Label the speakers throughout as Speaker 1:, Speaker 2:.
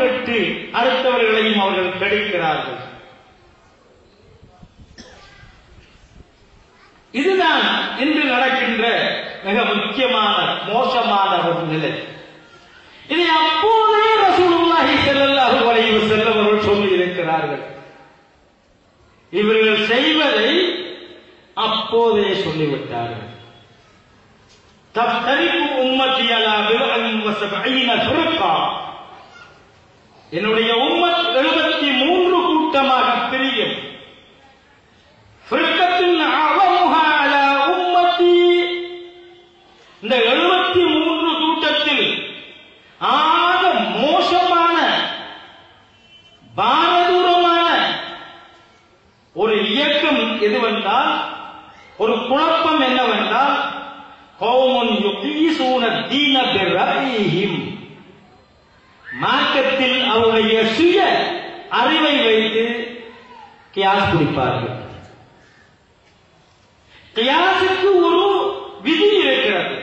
Speaker 1: கெட்டு அடுத்தவர்களையும் அவர்கள் கெடுக்கிறார்கள் இதுதான் இன்று நடக்கின்ற மிக முக்கியமான மோசமான ஒரு நிலை இதை அப்போதே ரசூலுல்லாஹி ஸல்லல்லாஹு அலைஹி வஸல்லம் அவர்கள் சொல்லி இருக்கிறார்கள் இவர்கள் செய்வதை அப்போதே சொல்லிவிட்டார்கள் தப்தரிப்பு உம்மத்தி அலா பில்அன் வஸபஈன ஃபிர்கா என்னுடைய உம்மத் எழுபத்தி மூன்று கூட்டமாக பிரியும் ஃபிர்கத்தின் அவமுஹா அலா உம்மத்தி இந்த எழுபத்தி மூன்று கூட்டத்தில் ஆக மோசமான பாரதூரமான ஒரு இயக்கம் எதுவென்றால் ஒரு குழப்பம் என்னவென்றால் கௌமுன் யுகீசூன தீன பிர்ரஈஹிம் மார்க்கத்தில் அவருடைய சுய அறிவை வைத்து கியாஸ் பிடிப்பார்கள் கியாசுக்கு ஒரு விதி இருக்கிறது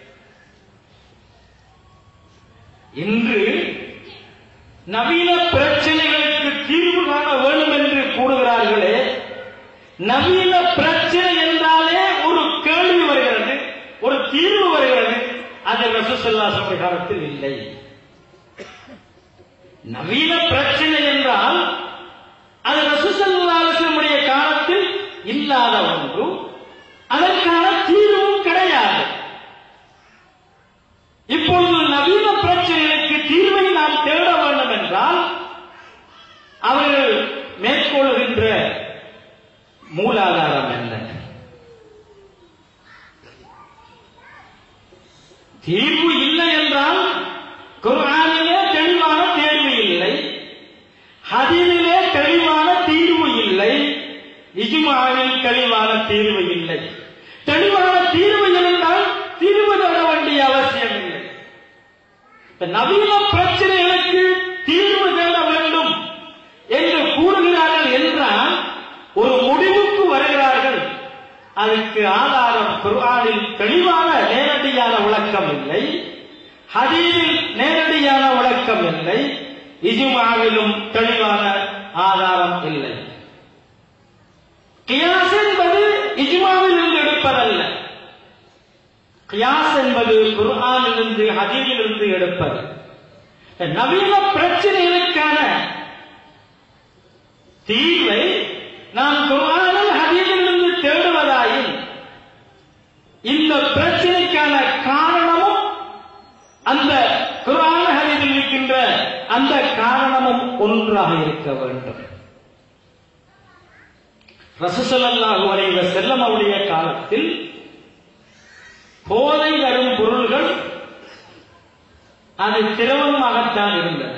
Speaker 1: இன்று நவீன பிரச்சனைகளுக்கு தீர்வு காண வேண்டும் என்று கூறுகிறார்களே நவீன பிரச்சனை என்றாலே ஒரு கேள்வி வருகிறது ஒரு தீர்வு வருகிறது அது ரசூசல்லாசனுடைய காலத்தில் இல்லை நவீன பிரச்சனை என்றால் அது ரசூசல்லாசனுடைய காலத்தில் இல்லாத ஒன்று அதற்கான தீர்வும் கிடையாது இப்பொழுது நவீன பிரச்சனைகளுக்கு தீர்வை நாம் தேட வேண்டும் என்றால் அவர்கள் மேற்கொள்கின்ற மூலாதாரம் என்ன தீர்வு இல்லை என்றால் குர்ஆனிலே தெளிவான தேர்வு இல்லை ஹதீஸிலே தெளிவான தீர்வு இல்லை இஜ்மாவில் தெளிவான தீர்வு இல்லை தெளிவான தீர்வு இருந்தால் தீர்வு தர வேண்டிய அவசியம் இல்லை இப்ப நவீன பிரச்சனைகளுக்கு தீர்வு தேட வேண்டும் என்று கூறுகிறார்கள் என்றால் ஒரு முடிவுக்கு வருகிறார்கள் அதுக்கு ஆதாரம் குர்ஆனில் தெளிவான நேரடியான விளக்கம் இல்லை ஹதீஸில் நேரடியான விளக்கம் இல்லை இஜுமாவிலும் தெளிவான ஆதாரம் இல்லை கியாஸ் என்பது இஜ்மாவில் இருந்து எடுப்பதல்ல கியாஸ் என்பது குர்ஆனிலிருந்து ஹதீஸிலிருந்து எடுப்பது நவீன பிரச்சனைகளுக்கான தீர்வை நாம் குர்ஆனில் ஹதீஸிலிருந்து தேடுவதாயின் இந்த பிரச்சனைக்கான காரணமும் அந்த குர்ஆன் ஹதீஸில் இருக்கின்ற அந்த காரணமும் ஒன்றாக இருக்க வேண்டும் ரசூசல்லாஹு அலைஹி வஸல்லம் அவருடைய காலத்தில் போதை தரும் பொருள்கள் அது திரவமாகத்தான் இருந்தது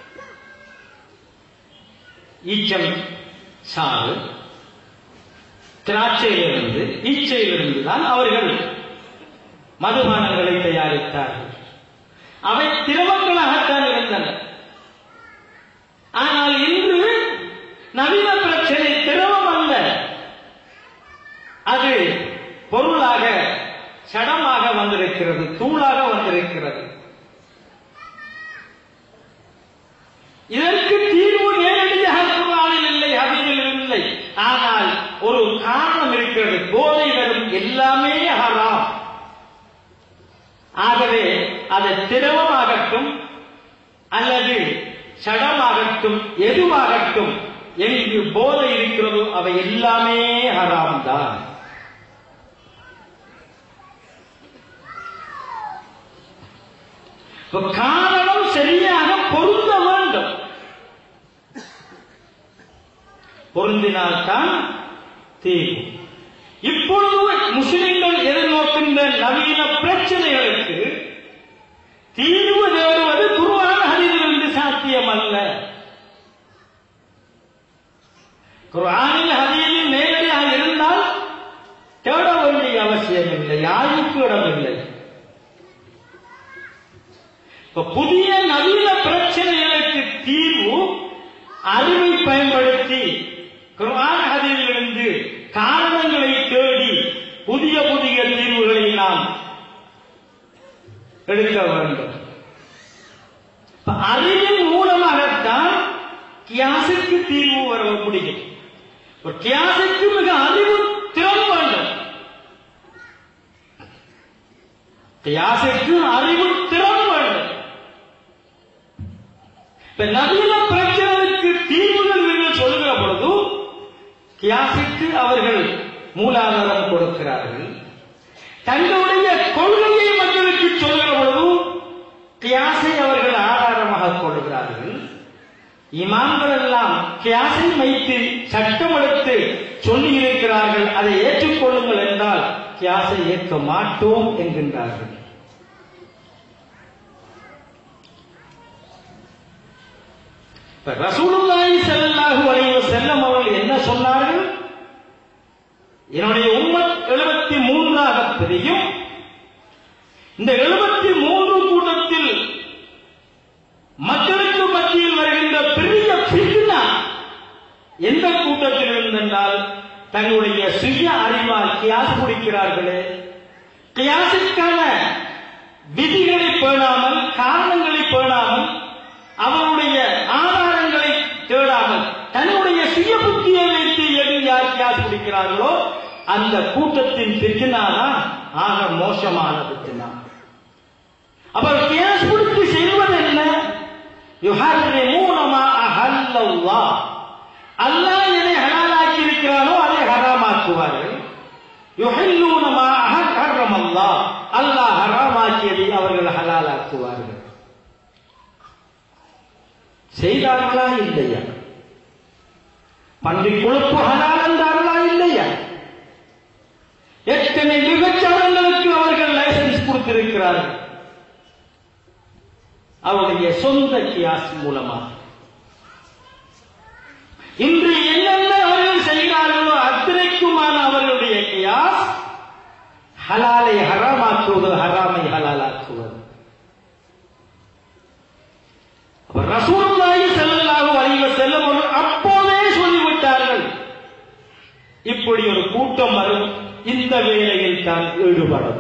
Speaker 1: ஈச்சம் சாறு திராட்சையிலிருந்து ஈச்சையிலிருந்து தான் அவர்கள் மதுபானங்களை தயாரித்தார்கள் அவை திரவங்களாகத்தான் இருந்தன ஆனால் இன்று நவீன பிரச்சனை திரவம் அல்ல அது பொருளாக சடமாக வந்திருக்கிறது தூளாக வந்திருக்கிறது இதற்கு தீர்வு நேரடியாக குர்ஆனில் இல்லை ஹதீஸில் இல்லை ஆனால் ஒரு காரணம் இருக்கிறது போதை வரும் எல்லாமே ஹராம் ஆகவே அது திரவமாகட்டும் அல்லது சடமாகட்டும் எதுவாகட்டும் எங்கு போதை இருக்கிறதோ அவை எல்லாமே ஹராம் தான் காரணம் சரியாக பொருந்த வேண்டும் பொருந்தினால்தான் தீர்வு இப்பொழுது முஸ்லிம்கள் எதிர்நோக்கின்ற நவீன பிரச்சனைகளுக்கு தீர்வு தேடுவது குருவான ஹரிதிலிருந்து சாத்தியம் அல்ல குர்ஆனில் ஹதீஸில் நேரடியாக இருந்தால் தேட வேண்டிய அவசியம் இல்லை யாருக்கு இடமில்லை இப்ப புதிய நவீன பிரச்சனைகளுக்கு தீர்வு அறிவை பயன்படுத்தி குர்ஆன் ஹதீஸிலிருந்து காரணங்களை தேடி புதிய புதிய தீர்வுகளை நாம் எடுக்க வேண்டும் இப்ப அறிவின் மூலமாக முடியும் ஒரு கியாசுக்கு மிக அறிவு திறன் வேண்டும் கியாசுக்கு அறிவு திறன் வேண்டும் இப்ப நவீன பிரச்சனைக்கு தீர்வுகள் நீங்கள் சொல்லுகிற பொழுது கியாசுக்கு அவர்கள் மூலாதாரம் கொடுக்கிறார்கள் தங்களுடைய கொள்கையை மக்களுக்கு சொல்கிற பொழுது கியாசை அவர்கள் ஆதாரமாக கொள்கிறார்கள் இமாம்கள் எல்லாம் கியாசை வைத்து சட்டம் எடுத்து சொல்லி இருக்கிறார்கள் அதை ஏற்றுக்கொள்ளுங்கள் என்றால் கியாசை ஏற்க மாட்டோம் என்கின்றார்கள் இப்ப ரசூலுல்லாஹி ஸல்லல்லாஹு அலைஹி வஸல்லம் அவர்கள் என்ன சொன்னார்கள் என்னுடைய உம்மத் எழுபத்தி மூன்றாக பிரியும் இந்த எழுபத்தி மூன்று கூட்டத்தில் மக்களுக்கு மத்தியில் வருகின்ற பெரிய பிரிவினா எந்த கூட்டத்தில் இருந்தென்றால் தங்களுடைய சுய அறிவால் கியாஸ் குடிக்கிறார்களே கியாசுக்கான விதிகளை பேணாமல் காரணங்களை பேணாமல் அவருடைய ஆதாரங்களை தேடாமல் தன்னுடைய சுய புத்தியை வைத்து எது யார் கியாஸ் குடிக்கிறார்களோ அந்த கூட்டத்தின் பித்தினாதான் ஆக மோசமான பித்தினா அவர் கியாஸ் குடித்து செய்வது என்ன யுஹர்ரிமூனமா அஹல்லல்லாஹ் அல்லாஹ் எதை ஹலாலாக்கி இருக்கிறானோ அதை ஹராமாக்குவார்கள் யுஹில்லூனமா அஹர்ரமல்லாஹ் அல்லாஹ் ஹராமாக்கியதை அவர்கள் ஹலாலாக்குவார்கள் செய்தார்களா இல்லையா பன்றி கொழுப்பு ஹலால் என்றார்களா இல்லையா எத்தனை விபச்சாரங்களுக்கு அவர்கள் லைசன்ஸ் கொடுத்திருக்கிறார்கள் அவருடைய சொந்த கியாஸ் மூலமாக இன்று என்னென்ன அவர்கள் செய்கிறார்களோ அத்தனைக்குமான அவர்களுடைய கியாஸ் ஹலாலை ஹராமாக்குவது ஹராமை ஹலாலாக்குவது ரசூலுல்லாஹி ஸல்லல்லாஹு அலைஹி வஸல்லம் அவர்கள் அப்போதே சொல்லிவிட்டார்கள் இப்படி ஒரு கூட்டம் வரும் இந்த வேலையில் தான் ஈடுபடும்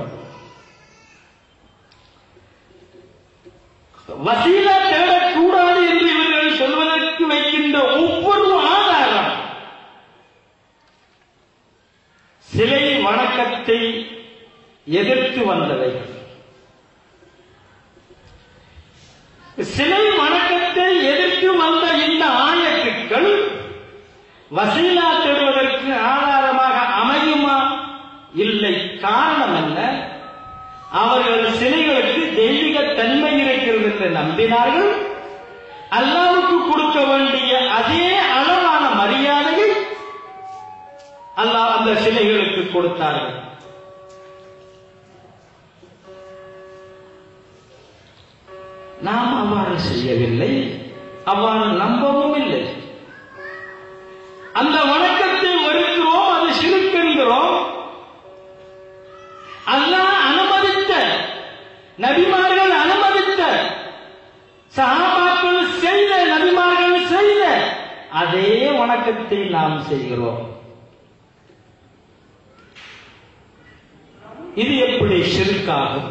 Speaker 1: வசீலா தேடக்கூடாது என்று இவர்கள் சொல்வதற்கு வைக்கின்ற ஒவ்வொரு ஆதாரம் சிலை வணக்கத்தை எதிர்த்து வந்தவைகள் சிலை வணக்கத்தை எதிர்த்து வந்த இந்த ஆயத்துக்கள் வசீலா தேடுவதற்கு ஆதாரமாக அமையுமா இல்லை காரணம் என்ன அவர்கள் சிலைகளுக்கு தெய்வீக தன்மை இருக்கிறது என்று நம்பினார்கள் அல்லாவுக்கு கொடுக்க வேண்டிய அதே அளவான மரியாதையை அல்லாஹ் அந்த சிலைகளுக்கு கொடுத்தார்கள் நாம் அவ்வாறு செய்யவில்லை அவ்வாறு நம்பவும் இல்லை அந்த வணக்கத்தை வெறுக்கிறோம் அது சிறுக்கென்கிறோம் அல்லாஹ் அனுமதித்த நபிமார்கள் அனுமதித்த சஹாபாக்கள் செய்த நபிமார்கள் செய்த அதே வணக்கத்தை நாம் செய்கிறோம் இது எப்படி சிறுக்காகும்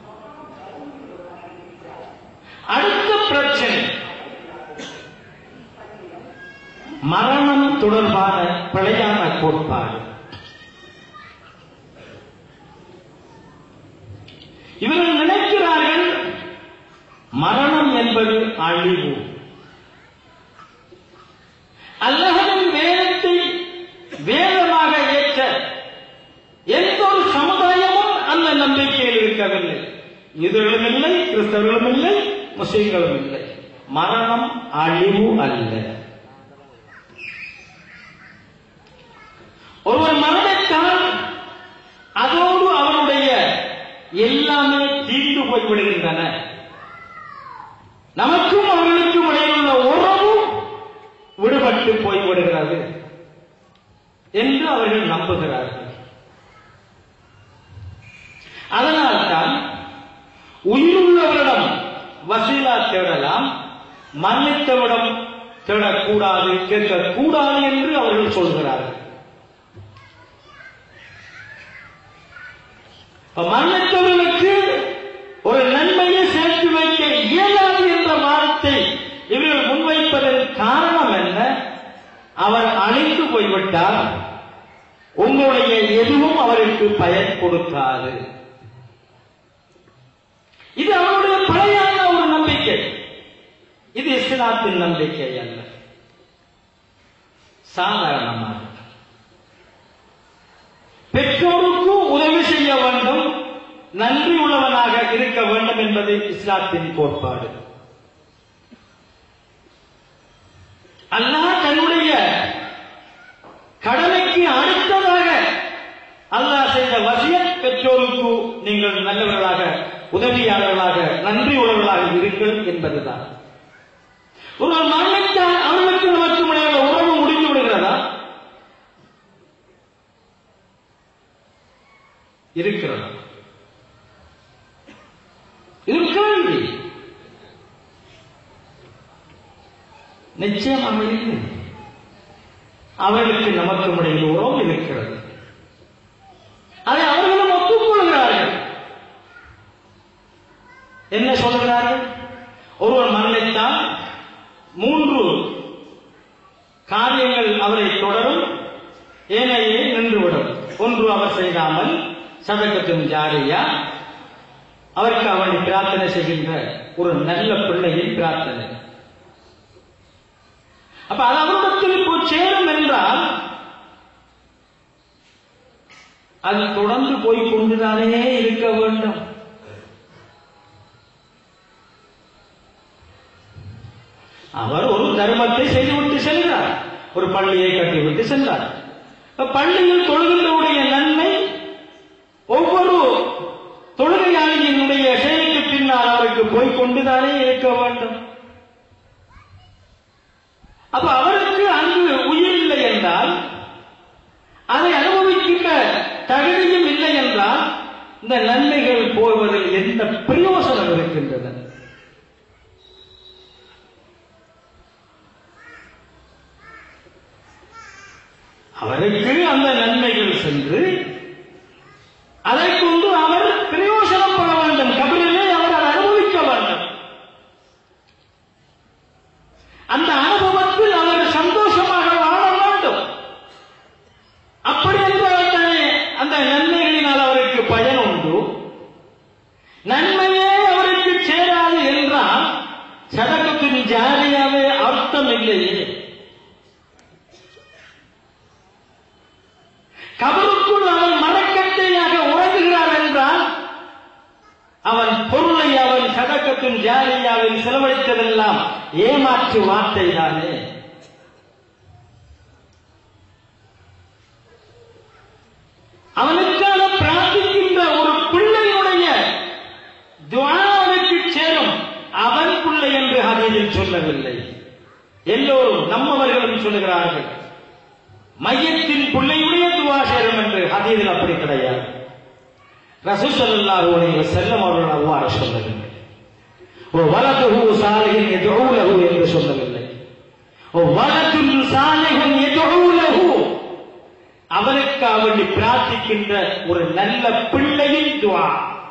Speaker 1: அடுத்த பிரச்சனை மரணம் தொடர்பான பிழையான கோட்பாடு இவர்கள் நினைக்கிறார்கள் மரணம் என்பது அழிவு அல்லஹவின் வேதத்தை வேதமாக ஏற்ற எந்த ஒரு சமுதாயமும் அந்த நம்பிக்கையில் இருக்கவில்லை யூதர்களும் இல்லை கிறிஸ்தவர்களும் இல்லை முஸ்லிம்களும் இல்லை மரணம் அழிவு அல்ல ஒருவர் மரணித்தால் அதோடு அவருடைய எல்லாமே தீர்ந்து போய்விடுகின்றன நமக்கும் அவர்களுக்கும் இடையிலுள்ள உறவு விடுபட்டு போய்விடுகிறது என்று அவர்கள் நம்புகிறார்கள் அதனால்தான் உயிருள்ளவரிடம் வசீலா தேடலாம் மன்னித்தவிடம் தேடக்கூடாது கேட்கக்கூடாது என்று அவர்கள் சொல்கிறார்கள் மன்னித்தவர்களுக்கு ஒரு நன்மையை சேர்த்து வைக்க இயலாது என்ற வார்த்தை இவர்கள் முன்வைப்பதன் காரணம் என்ன அவர் போய்விட்டால் உங்களுடைய எதுவும் அவருக்கு பயன் கொடுக்காது இது அவருடைய பழையான ஒரு நம்பிக்கை இது இஸ்லாத்தின் நம்பிக்கை அல்ல சாதாரணமாக பெற்றோருக்கு உதவி செய்ய வேண்டும் நன்றி உள்ளவனாக இருக்க வேண்டும் என்பது இஸ்லாத்தின் கோட்பாடு அல்லாஹ் தன்னுடைய கடமைக்கு அடுத்ததாக அல்லாஹ் செய்த வசியத் பெற்றோருக்கு நீங்கள் நல்லவர்களாக உதவியாளர்களாக நன்றி உள்ளவர்களாக இருங்கள் என்பதுதான் ஒரு மரணித்தால் அவர்களுக்கு நமக்கு இடையில உறவு முடிந்து விடுகிறதா இருக்கிறதா இது கேள்வி நிச்சயமாக இல்லை அவர்களுக்கு நமக்கு இடையில் உறவு இருக்கிறது அதை அவர்களும் ஒப்புக்கொள்கிறார்கள் என்ன சொல்கிறார்கள் ஒருவர் மரணித்தால் மூன்று காரியங்கள் அவரை தொடரும் ஏனையே நின்றுவிடும் ஒன்று அவர் செய்தாமல் சதக்கத்தின் ஜாரியா அவருக்கு அவனை பிரார்த்தனை செய்கின்ற ஒரு நல்ல பிள்ளையின் பிரார்த்தனை அப்ப அது அவரிடத்தில் போய் சேரும் என்றால் அது தொடர்ந்து போய் கொண்டுதானே இருக்க வேண்டும் அவர் ஒரு தர்மத்தை செய்துவிட்டு செல்கிறார் ஒரு பள்ளியை கட்டிவிட்டு சென்றார் பள்ளியில் தொழுகின்றவுடைய நன்மை ஒவ்வொரு தொழுகையாளியினுடைய செயலுக்கு பின்னால் அவருக்கு போய் கொண்டுதானே இருக்க வேண்டும் அப்ப அவருக்கு அங்கு உயிர் இல்லை என்றால் அதை அனுபவிக்கின்ற தகுதியும் இல்லை என்றால் இந்த நன்மைகள் போவதில் எந்த பிரயோசனம் இருக்கின்றன அவருக்கு அந்த நன்மைகள் சென்று அதை கொண்டு அவர் பிரயோசனம் பெற வேண்டும் கபிலே அவர் அதை அனுபவிக்க வேண்டும் அந்த அனுபவத்தில் அவர் சந்தோஷமாக வாழ வேண்டும் அப்படி என்றால் அந்த நன்மைகளினால் அவருக்கு பயன் உண்டு நன்மையே அவருக்கு சேராது என்றால் சதகத்தின் ஜாரியாவே அர்த்தம் இல்லையே கபருக்குள் அவன் மரக்கட்டையாக உறங்குகிறான் என்றால் அவன் பொருளை அவன் சதக்கத்தின் ஜாரியாவில் செலவழித்ததெல்லாம் ஏமாற்று வார்த்தை தானே அவனுக்காக பிரார்த்திக்கின்ற ஒரு பிள்ளையுடைய துவாவுக்கு சேரும் அவன் பிள்ளை என்று ஹதீதில் சொல்லவில்லை எல்லோரும் நம்மவர்களும் சொல்லுகிறார்கள் மையத்தின் பிள்ளையுடைய துவா சேரும் என்று ஹதீதில் அப்படி கிடையாது ரசூசல்லாஹு அலைஹி வஸல்லம் அவர்கள் அவ்வாறு சொல்லவில்லை ஓ வலதுஹு சாலிஹின் யதுஊலஹு என்று சொல்லவில்லை ஓ வலதுல் சாலிஹுன் யதுஊலஹு அவனுக்கு அவனை பிரார்த்திக்கின்ற ஒரு நல்ல பிள்ளையின் துவா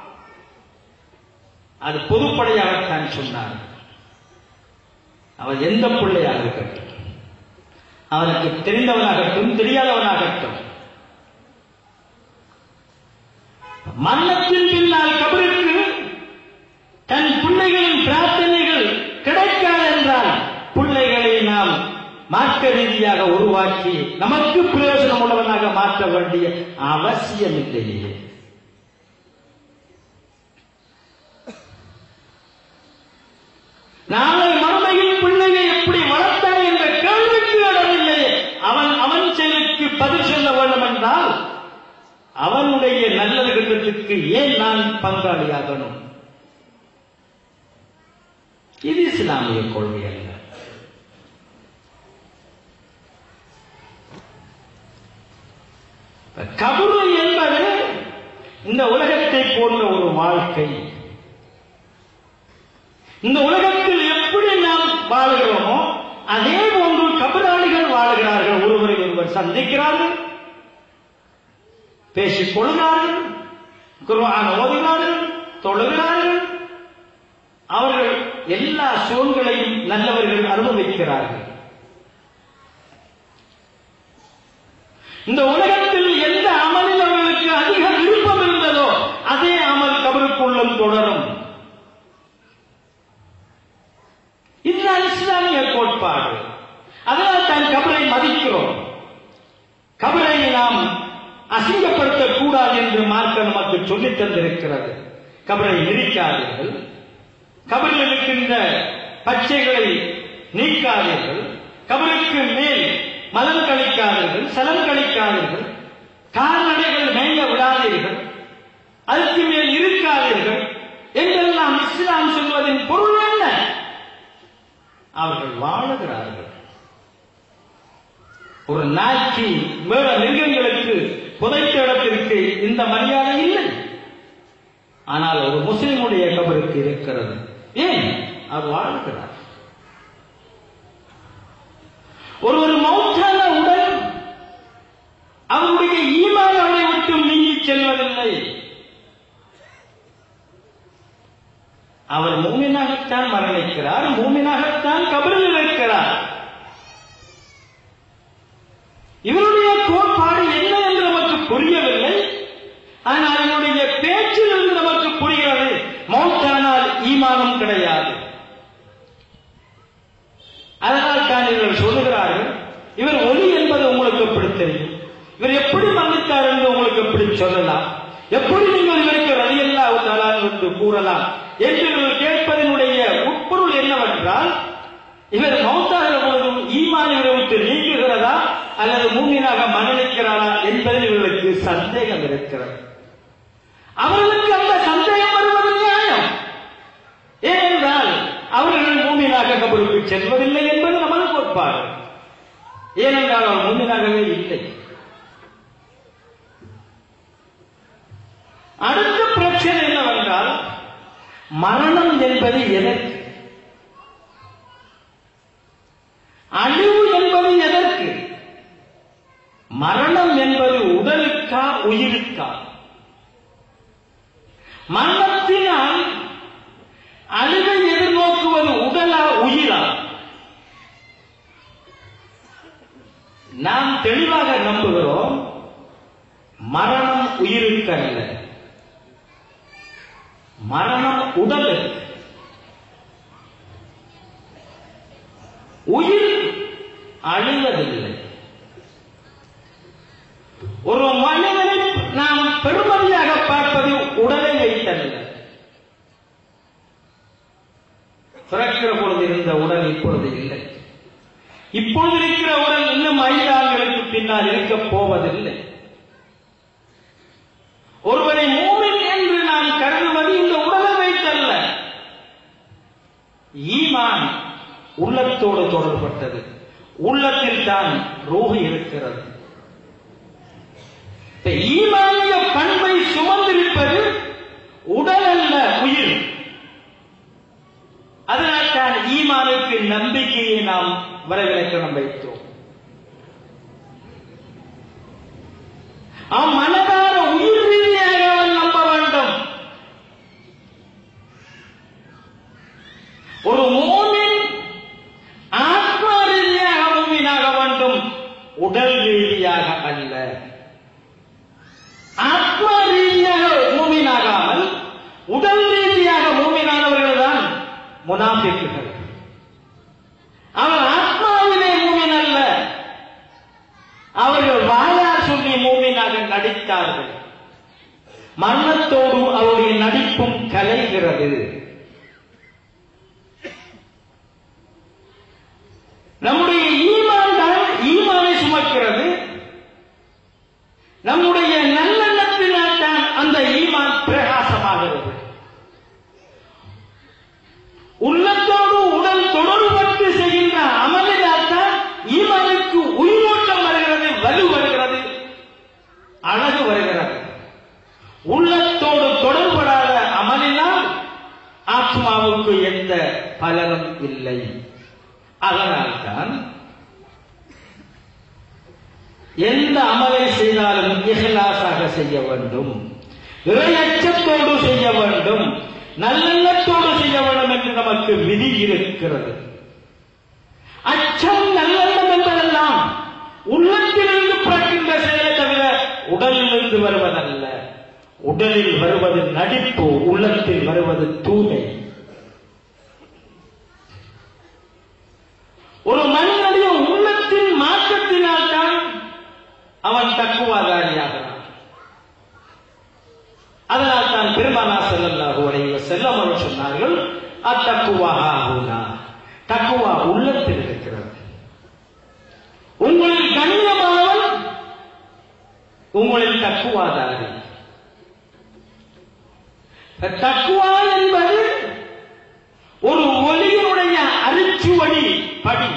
Speaker 1: அது பொதுப்படையாகத்தான் சொன்னார் அவன் எந்த பிள்ளையாக இருக்கட்டும் அவனுக்கு தெரிந்தவனாகட்டும் தெரியாதவனாகட்டும் மரணத்தின் பின்னால் கபருக்கு தன் பிள்ளைகளின் பிரார்த்தனைகள் கிடைக்காது என்றால் பிள்ளைகளை நாம் மார்க்க ரீதியாக உருவாக்கி நமக்கு பிரயோஜனம் உள்ளவனாக மாற்ற வேண்டிய அவசியம் இல்லையே நாளை மறுமையில் பிள்ளையை எப்படி வளர்த்தாய் என்ற கேள்விக்கு இடமில்லையே அவன் அவன் செயலுக்கு பதில் சொல்ல வேண்டும் என்றால் அவனுடைய நல்லது கட்டத்துக்கு ஏன் நான் பங்காளியாகணும் இது இஸ்லாமிய கொள்கை அல்ல கபரு என்பது இந்த உலகத்தை போன்ற ஒரு வாழ்க்கை இந்த உலகத்தில் எப்படி நாம் வாழுகிறோமோ அதே போன்று கபராளிகள் வாழுகிறார்கள் ஒருவரை ஒருவர் சந்திக்கிறார்கள் பேசிக் கொள்கிறார்கள் குர்ஆன் ஓதுகிறார்கள் தொழுகிறார்கள் அவர்கள் எல்லா சுகங்களையும் நல்லவர்கள் அனுபவிக்கிறார்கள் இந்த உலகத்தில் எந்த அமலில் அவர்களுக்கு அதிக விருப்பம் இருந்ததோ அதே அமல் கபருக்குள்ளும் தொடரும் இதுதான் இஸ்லாமிய கோட்பாடு அதனால் தான் கபரை மதிக்கிறோம் கபரை நாம் அசிங்கப்படுத்தக் கூடாது என்று மார்க்க நமக்கு சொல்லித் தந்திருக்கிறது கபரை மிதிக்காதீர்கள் கபரில் இருக்கின்ற பச்சைகளை நீக்காதீர்கள் கபருக்கு மேல் மலம் கழிக்காதீர்கள் சலம் கழிக்காதீர்கள் கால்நடைகள் மேய விடாதீர்கள் அதற்கு மேல் இருக்காதீர்கள் என்றெல்லாம் இஸ்லாம் சொல்வதின் பொருள் என்ன அவர்கள் வாழுகிறார்கள் ஒரு நாய்க்கு மேல மிருகங்களுக்கு புதைத்த இடத்திற்கு இந்த மரியாதை இல்லை ஆனால் ஒரு முஸ்லிமுடைய கபருக்கு இருக்கிறது ஏன் அவர் வாழ்கிறார் ஒரு ஒரு மௌத்தான உடல் அவருடைய ஈமான் அவரை விட்டு நீங்கி செல்வதில்லை அவர் மூமினாகத்தான் மரணிக்கிறார் மூமினாகத்தான் கபரில் இருக்கிறார் இவருடைய கோட்பாடு என்ன என்று நமக்கு புரியவில்லை ஆனால் இவருடைய பேச்சிலிருந்து நமக்கு புரிகிறது மௌத்தானால் ஈமானம் கிடையாது அதனால் தான் இவர்கள் சொல்லுகிறார்கள் இவர் ஒலி என்பது உங்களுக்கு எப்படி தெரியும் இவர் எப்படி மன்னித்தார் என்று உங்களுக்கு எப்படி சொல்லலாம் எப்படி நீங்கள் இவருக்கு ரலியல்லா தாலான் என்று கூறலாம் என்று இவர்கள் கேட்பதனுடைய உட்பொருள் என்னவென்றால் இவர் மௌத்தாகிற பொழுதும் ஈமான் இவரை விட்டு நீங்குகிறதா அல்லது மூமினாக மரணிக்கிறாரா என்பதில் இவர்களுக்கு சந்தேகம் இருக்கிறது அவர்களுக்கு அந்த சந்தேகம் வருவது நியாயம் ஏனென்றால் அவர்கள் மூமினாக கபருக்கு செல்வதில்லை என்பது நமது கோட்பாடு ஏனென்றால் அவர் மூமினாகவே இல்லை அடுத்த பிரச்சனை என்னவென்றால் மரணம் என்பது எதற்கு அழிவு என்பது எதற்கு மரணம் என்பது உடலுக்கா உயிருக்கா மரணத்தினால் அழிவை எதிர்நோக்குவது உடலா உயிரா நாம் தெளிவாக நம்புகிறோம் மரணம் உயிருக்கு அல்ல மரணம் உடலுக்கு உயிர் அழிவதில்லை ஒரு மனிதனை நாம் பெருமதியாக பார்ப்பது உடலை வைத்தல்ல பிறக்கிற பொழுது இருந்த உடல் இப்பொழுது இல்லை இப்பொழுது இருக்கிற உடல் இன்னும் ஐந்து ஆண்டுகளுக்கு பின்னால் இருக்கப் போவதில்லை ஒருவரை மூமின் என்று நாம் கருதுவது இந்த உடலை வைத்தல்ல ஈமான் உள்ளத்தோடு தொடர்பட்டது உள்ளத்தில் தான் ரூஹு இருக்கிறது இப்ப ஈமானிய பண்பை சுமந்திருப்பது உடல் அல்ல உயிர் அதனால் தான் ஈமானுக்கு நம்பிக்கையை நாம் வரவிலக்கணம் வைத்தோம் அவன் மனதார உயிர் ரீதியாக அவன் நம்ப வேண்டும் ஒரு மூமின் ஆத்மா ரீதியாக மூமினாக வேண்டும் உடல் ரீதியாக அல்ல ஆத்மா ரீதியாக மூமினாகாமல் உடல் ரீதியாக மூமினானவர்கள் தான் முனாஃபிக்குகள் அவன் ஆத்மாவிலே மூமின் அல்ல அவர்கள் வாயார் சொல்லி மூமினாக நடித்தார்கள் மரணத்தோடு அவருடைய நடிப்பும் கலைகிறது நம்முடைய ஈமான் தான் ஈமானை சுமக்கிறது நம்முடைய நல்லெண்ணத்தினால் தான் அந்த ஈமான் பிரகாசமாகிறது உள்ளத்தோடு உடல் தொடர்பட்டு செய்கின்ற அமலினால் தான் ஈமானுக்கு உயிரோட்டம் வருகிறது வலு வருகிறது அழகு வருகிறது உள்ளத்தோடு தொடர்படாத அமலினால் ஆத்மாவுக்கு எந்த பலனும் இல்லை அதனால்தான் எந்த அமலை செய்தாலும் இஹ்லாஸாக செய்ய வேண்டும் இறையச்சத்தோடு செய்ய வேண்டும் நல்லெண்ணத்தோடு செய்ய வேண்டும் என்று நமக்கு விதி இருக்கிறது அச்சம் நல்லெண்ணம் என்பதெல்லாம் உள்ளத்திலிருந்து பிறக்கின்ற செயல் உடலிலிருந்து வருவதல்ல உடலில் வருவது நடிப்பு உள்ளத்தில் வருவது தூய்மை ஒரு மனிதனுடைய உள்ளத்தின் மாற்றத்தினால் தான் அவன் தக்குவாதாரியாகிறான் அதனால் தான் பெருமானா செல்லல்லாஹு அலைஹி வஸல்லம் அவர்கள் சொன்னார்கள் அத்தக்குவா ஹாஹுனா தக்குவா உள்ளத்தில் இருக்கிறது உங்களில் கண்ணியமானவன் உங்களில் தக்குவாதாரி தக்குவா என்பது ஒரு ஒளியினுடைய அரிச்சுவடி படி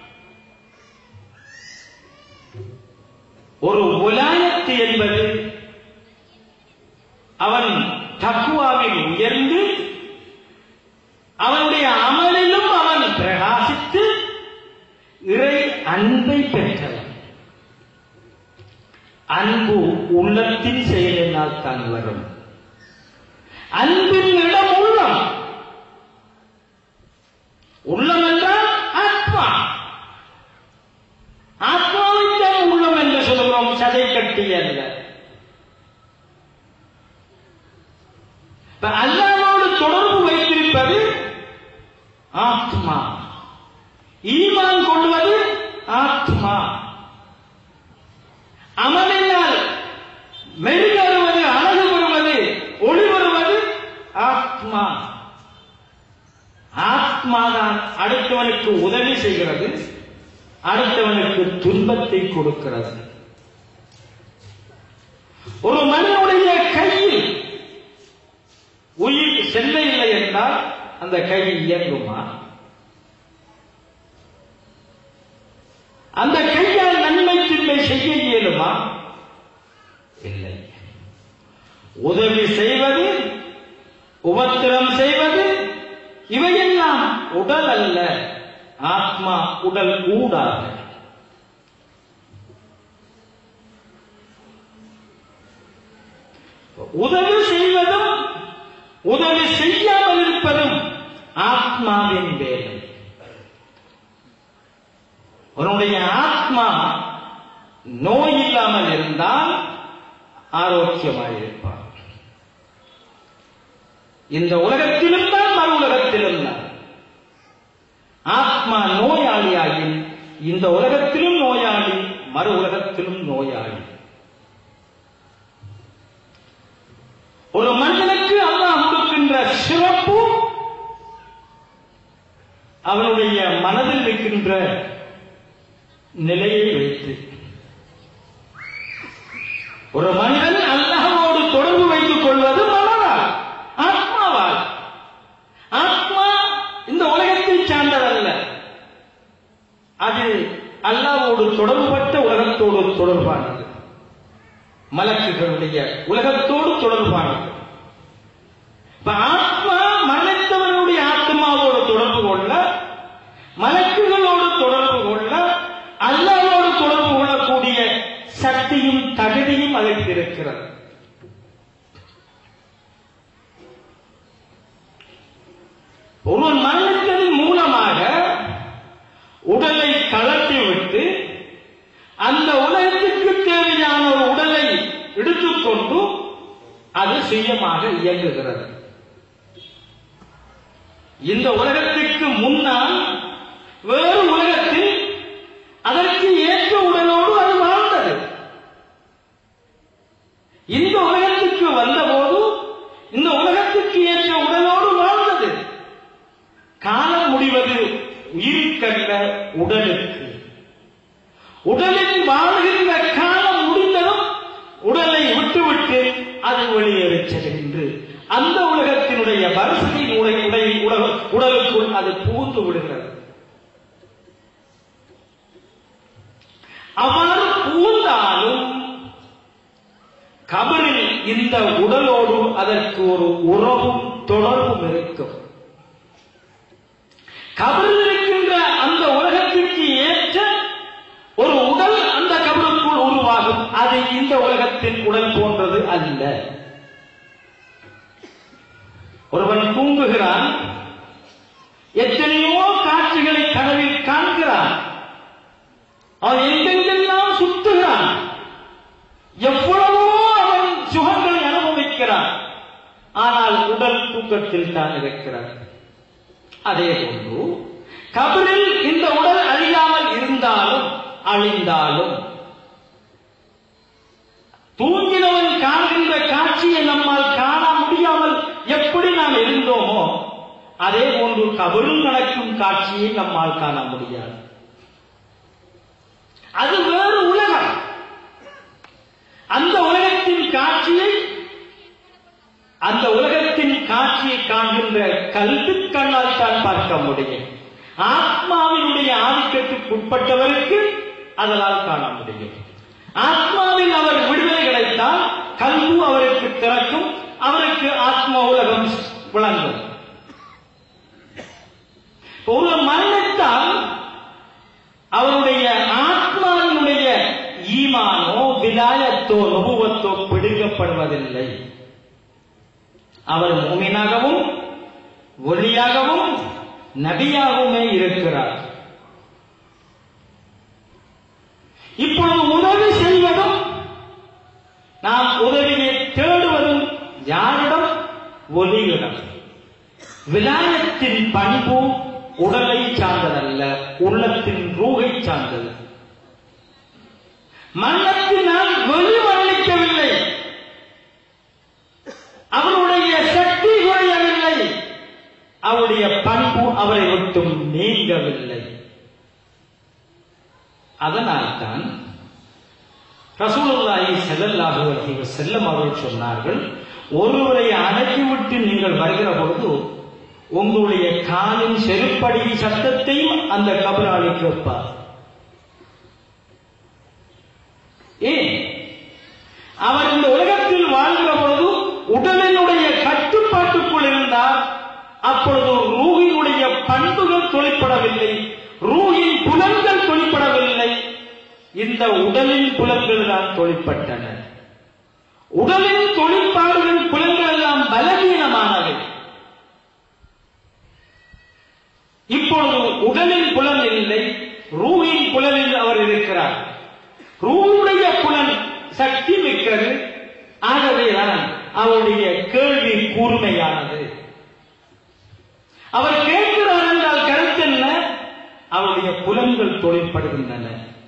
Speaker 1: ஒரு உலாயத்து என்பது அவன் தக்குவாவில் உயர்ந்து அவனுடைய அமலிலும் அவன் பிரகாசித்து இறை அன்பை பெற்றவன் அன்பு உள்ளத்தின் செயலினால் தான் வரும் அன்பின் இடம் உள்ளம் உள்ளம் என்றால் ஆத்மா ஆத்மாவின் தான் உள்ளம் என்று சொல்லுகிறோம் சதை கட்டி அல்ல இப்ப அல்லாவோடு தொடர்பு வைத்திருப்பது ஆத்மா ஈமான் கொள்வது ஆத்மா அமலினால் மெருக வருவது அழகு வருவது ஒளி வருவது ஆத்மா ஆத்மாதான் அடுத்தவனுக்கு உதவி செய்கிறது அடுத்தவனுக்கு துன்பத்தை கொடுக்கிறது ஒரு மனிதனுடைய கையில் உயிர் செல்ல இல்லை என்றால் அந்த கை இயங்குமா அந்த கையால் நன்மை தின்மை செய்ய இயலுமா இல்லை உதவி செய்வது உபத்திரம் செய்வது இவையெல்லாம் உடல் அல்ல ஆத்மா உடல் ஊடாக உதவி செய்வதும் உதவி செய்யாமல் இருப்பதும் ஆத்மாவின் வேலை உன்னுடைய ஆத்மா நோய் இல்லாமல் இருந்தால் ஆரோக்கியமாக இருப்பார் இந்த உலகத்திலும் தான் மறு உலகத்திலும் தான் ஆத்மா நோயாளியாகி இந்த உலகத்திலும் நோயாளி மறு உலகத்திலும் நோயாளி ஒரு மனிதனுக்கு அல்லாஹ் கொடுக்கின்ற சிறப்பு அவனுடைய மனதில் இருக்கின்ற நிலையை வைத்து ஒரு மனிதன் அல்லாஹோடு தொடர்பு வைத்துக் கொள்வது மனதால் ஆத்மாவால் ஆத்மா இந்த உலகத்தை சார்ந்ததல்ல அது அல்லாவோடு தொடர்புபட்ட உலகத்தோடு தொடர்பானது மலக்குகளுடைய உலகத்தோடு தொடர்பானது இப்ப ஆத்மா மரணித்தவனுடைய ஆத்மாவோடு தொடர்பு கொள்ள மலக்குகளோடு தொடர்பு கொள்ள அல்லாவோடு தொடர்பு கொள்ளக்கூடிய சக்தியும் தகுதியும் அதற்கு இருக்கிறது ஒருவன் மரணித்ததன் மூலமாக உடலை கலட்டி விட்டு அந்த உலகத்திற்கு தேவையான ஒரு உடலை எடுத்துக்கொண்டு அது சுயமாக இயங்குகிறது இந்த உலகத்திற்கு முன்னால் வேறு உலகத்தில் அதற்கு ஏற்ற உடலோடு அது வாழ்ந்தது இந்த உலகத்திற்கு வந்தபோது இந்த உலகத்திற்கு ஏற்ற உடலோடு வாழ்ந்தது காலம் முடிவது உயிருக்கல்ல உடலுக்கு உடலில் வாழ்கின்ற காலம் முடிந்ததும் உடலை விட்டுவிட்டு அது வெளியேறச் செல்கின்று அந்த உலகத்தினுடைய வரிசையின் உடை உடை உலக உடலுக்குள் அது புகுந்து விடுகிறது அவ்வாறு புகுந்தாலும் கபரில் இந்த உடலோடு அதற்கு ஒரு உறவும் தொடர்பும் இருக்கும் கபரில் இருக்கின்ற அந்த உலகத்திற்கு ஏற்ற ஒரு உடல் அந்த கபருக்குள் உருவாகும் அது இந்த உலகத்தின் உடல் போன்றது அல்ல ஒருவன் தூங்குகிறான் எத்தனையோ காட்சிகளை கனவில் காண்கிறான் அவன் எங்கெங்கெல்லாம் சுத்துகிறான் எவ்வளவோ அவன் தூக்கத்தில் தான் இருக்கிறார் அதே போன்று கபரில் இந்த உடல் அழியாமல் இருந்தாலும் அழிந்தாலும் தூங்கினவன் காண்கின்ற காட்சியை நம்மால் காண முடியாமல் எப்படி நாம் இருந்தோமோ அதே போன்று கபரில் நடக்கும் காட்சியை நம்மால் காண முடியாது அது வேறு உலகம் அந்த உலகத்தின் காட்சியை அந்த உலகத்தின் காட்சியை காண்கின்ற கல்வி கண்ணால் தான் பார்க்க முடியும் ஆத்மாவினுடைய ஆதிக்கத்துக்கு உட்பட்டவருக்கு அதனால் காண முடியும் ஆத்மாவில் அவர் விடுதலை கிடைத்தால் கல்வு அவருக்கு திறக்கும் அவருக்கு ஆத்மா உலகம் விளங்கும் ஒரு மரணத்தால் அவருடைய ஆத்மாவினுடைய ஈமானோ விலாயத்தோ நுபுவத்தோ பிடுங்கப்படுவதில்லை அவர் மூமினாகவும் ஒளியாகவும் நபியாகவுமே இருக்கிறார் இப்பொழுது உதவி செய்வதும் நாம் உதவியை தேடுவதும் யாரிடம் ஒலியிடம் விலாயத்தின் பண்பு உடலை சார்ந்ததல்ல உள்ளத்தின் ரூகை சார்ந்தது மன்னத்தினால் வெளிவரளிக்கவில்லை அவருடைய சக்தி குறையவில்லை அவருடைய பண்பு அவரை விட்டும் நீங்கவில்லை அதனால்தான் ரசூலுல்லாஹி ஸல்லல்லாஹு அலைஹி வஸல்லம் அவர்கள் சொன்னார்கள் ஒருவரை அடக்கிவிட்டு நீங்கள் வருகிற பொழுது உங்களுடைய காலின் செருப்படி சத்தத்தையும் அந்த கபராளி கேட்பார் ஏன் அவர் இந்த உலகத்தில் வாழ்கிற பொழுது உடலினுடைய கட்டுப்பாட்டுக்குள் இருந்தார் அப்பொழுது ரூகினுடைய பண்புகள் தொழிற்படவில்லை ரூகின் புலன்கள் தொழிற்படவில்லை இந்த உடலின் புலன்கள் தான் தொழிற்பட்டன உடலின் தொழிற்பாடுகள் புலன்கள் எல்லாம் பலவீனமானவை இப்பொழுது உடலின் புலன் இல்லை ரூகின் புலனில் அவர் இருக்கிறார் ரூடைய புலன் சக்தி மிக்கது ஆகவேதான் அவருடைய கேள்வி கூர்மையானது அவர் கேட்கிறார் என்றால் கருத்து என்ன அவருடைய புலன்கள் தொழிற்படுகின்றன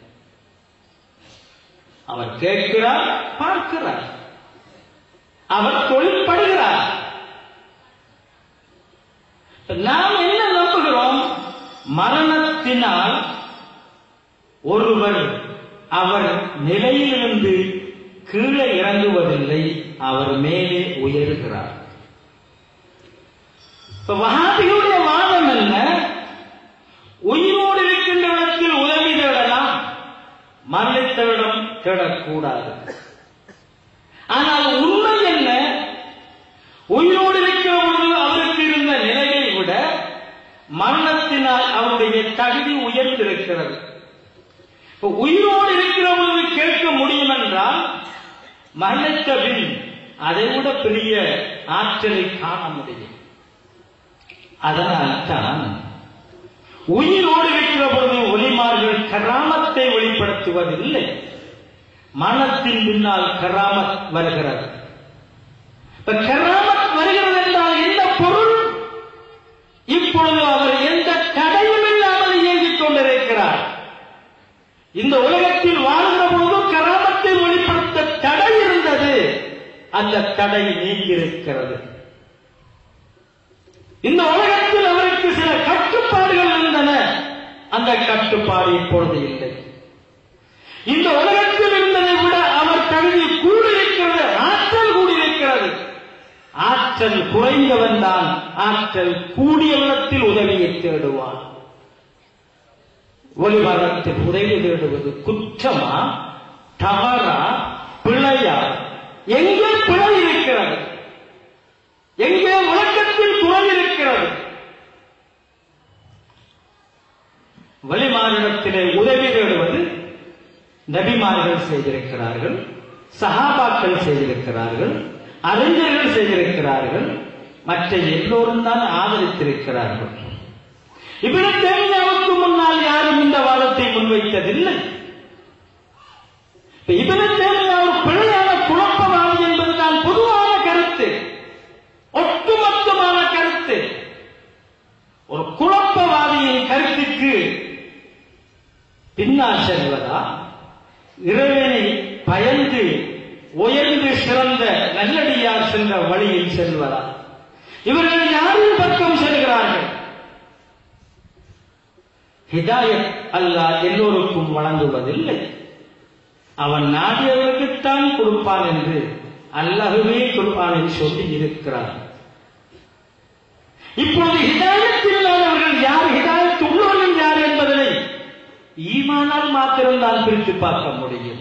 Speaker 1: அவர் கேட்கிறார் பார்க்கிறார் அவர் தொழிற்படுகிறார் நாம் என்ன நம்புகிறோம் மரணத்தினால் ஒருவர் அவர் நிலையிலிருந்து கீழே இறங்குவதில்லை அவர் மேலே உயர்கிறார் இப்ப வகாபிகளுடைய வாதம் என்ன உயிரோடு இருக்கின்ற இடத்தில் உதவி தேடலாம் மரணித்தவிடம் தேடக்கூடாது ஆனால் உண்மை என்ன உயிரோடு இருக்கிற பொழுது அவருக்கு இருந்த நிலையை விட மரணத்தினால் அவருடைய தகுதி உயர்ந்திருக்கிறது இப்ப உயிரோடு இருக்கிற பொழுது கேட்க முடியும் என்றால் மரணித்த பின் அதை விட பெரிய ஆற்றலை காண முடியும் அதனால்தான் உயிரோடு இருக்கிற பொழுது ஒலிமார்கள் கராமத்தை வெளிப்படுத்துவதில்லை மனத்தின் பின்னால் கராமத் வருகிறது இப்ப கராமத் வருகிறது என்றால் என்ன பொருள் இப்பொழுது அவர் எந்த தடையும் இல்லாமல் இயங்கிக் கொண்டிருக்கிறார் இந்த உலகத்தில் வாழ்கிற பொழுது கராமத்தை வெளிப்படுத்த தடை இருந்தது அந்த தடை நீங்கியிருக்கிறது இந்த உலகத்தில் அவருக்கு சில கட்டுப்பாடுகள் இருந்தன அந்த கட்டுப்பாடு இப்பொழுது இல்லை இந்த உலகத்தில் இருந்ததை விட அவர் தகுதி கூடியிருக்கிறது ஆற்றல் கூடியிருக்கிறது ஆற்றல் குறைந்தவன் தான் ஆற்றல் கூடியவனத்தில் உதவியை தேடுவான் ஒளிமரத்தில் உதவி தேடுவது குற்றமா தவறா பிழையா எங்கே பிழை இருக்கிறது எங்கே விளக்கத்தில் குறை இருக்கிறது வழிமாறிடத்திலே உதவி தேடுவது நபிமார்கள் செய்திருக்கிறார்கள் சஹாபாக்கள் செய்திருக்கிறார்கள் அறிஞர்கள் செய்திருக்கிறார்கள் மற்ற எல்லோரும் தான் ஆதரித்திருக்கிறார்கள் இவரு தேவையாவுக்கு முன்னால் யாரும் இந்த வாதத்தை முன்வைத்ததில்லை இவரு தேவையான பிழையான குழப்பவாதி என்பதுதான் பொதுவான கருத்து ஒட்டுமொத்தமான பின்னால் செல்வதா இறைவனை பயந்து உயர்ந்து சிறந்த நல்லடியார் சென்ற வழியில் செல்வதா இவர்கள் யாரின் பக்கம் செல்கிறார்கள் ஹிதாயத் அல்லாஹ் எல்லோருக்கும் வழங்குவதில்லை அவன் நாடியவர்களுக்குத்தான் கொடுப்பான் என்று அல்லாஹுவே குர்ஆனில் சொல்லி இருக்கிறார் இப்போது ஹிதாயத் இல்லாதவர்கள் யார் ஹிதாயத் உள்ளவர்கள் யார் என்பதனை ஈமானால் மாத்திரம்தான் பிரித்து பார்க்க முடியும்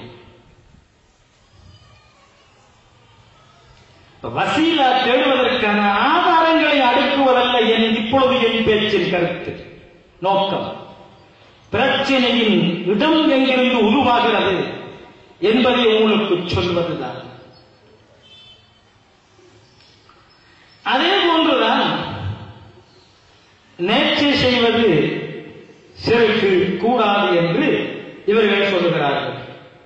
Speaker 1: வசீலா தேடுவதற்கான ஆதாரங்களை அடுக்குவதல்ல என் இப்பொழுது என் பேச்சின் கருத்து நோக்கம் பிரச்சனையின் இடம் எங்கிருந்து உருவாகிறது என்பதை உங்களுக்கு சொல்வதுதான் அதே போன்றுதான் நேர்ச்சை செய்வது சிறுக்கு கூடாது என்று இவர்கள் சொல்லுகிறார்கள்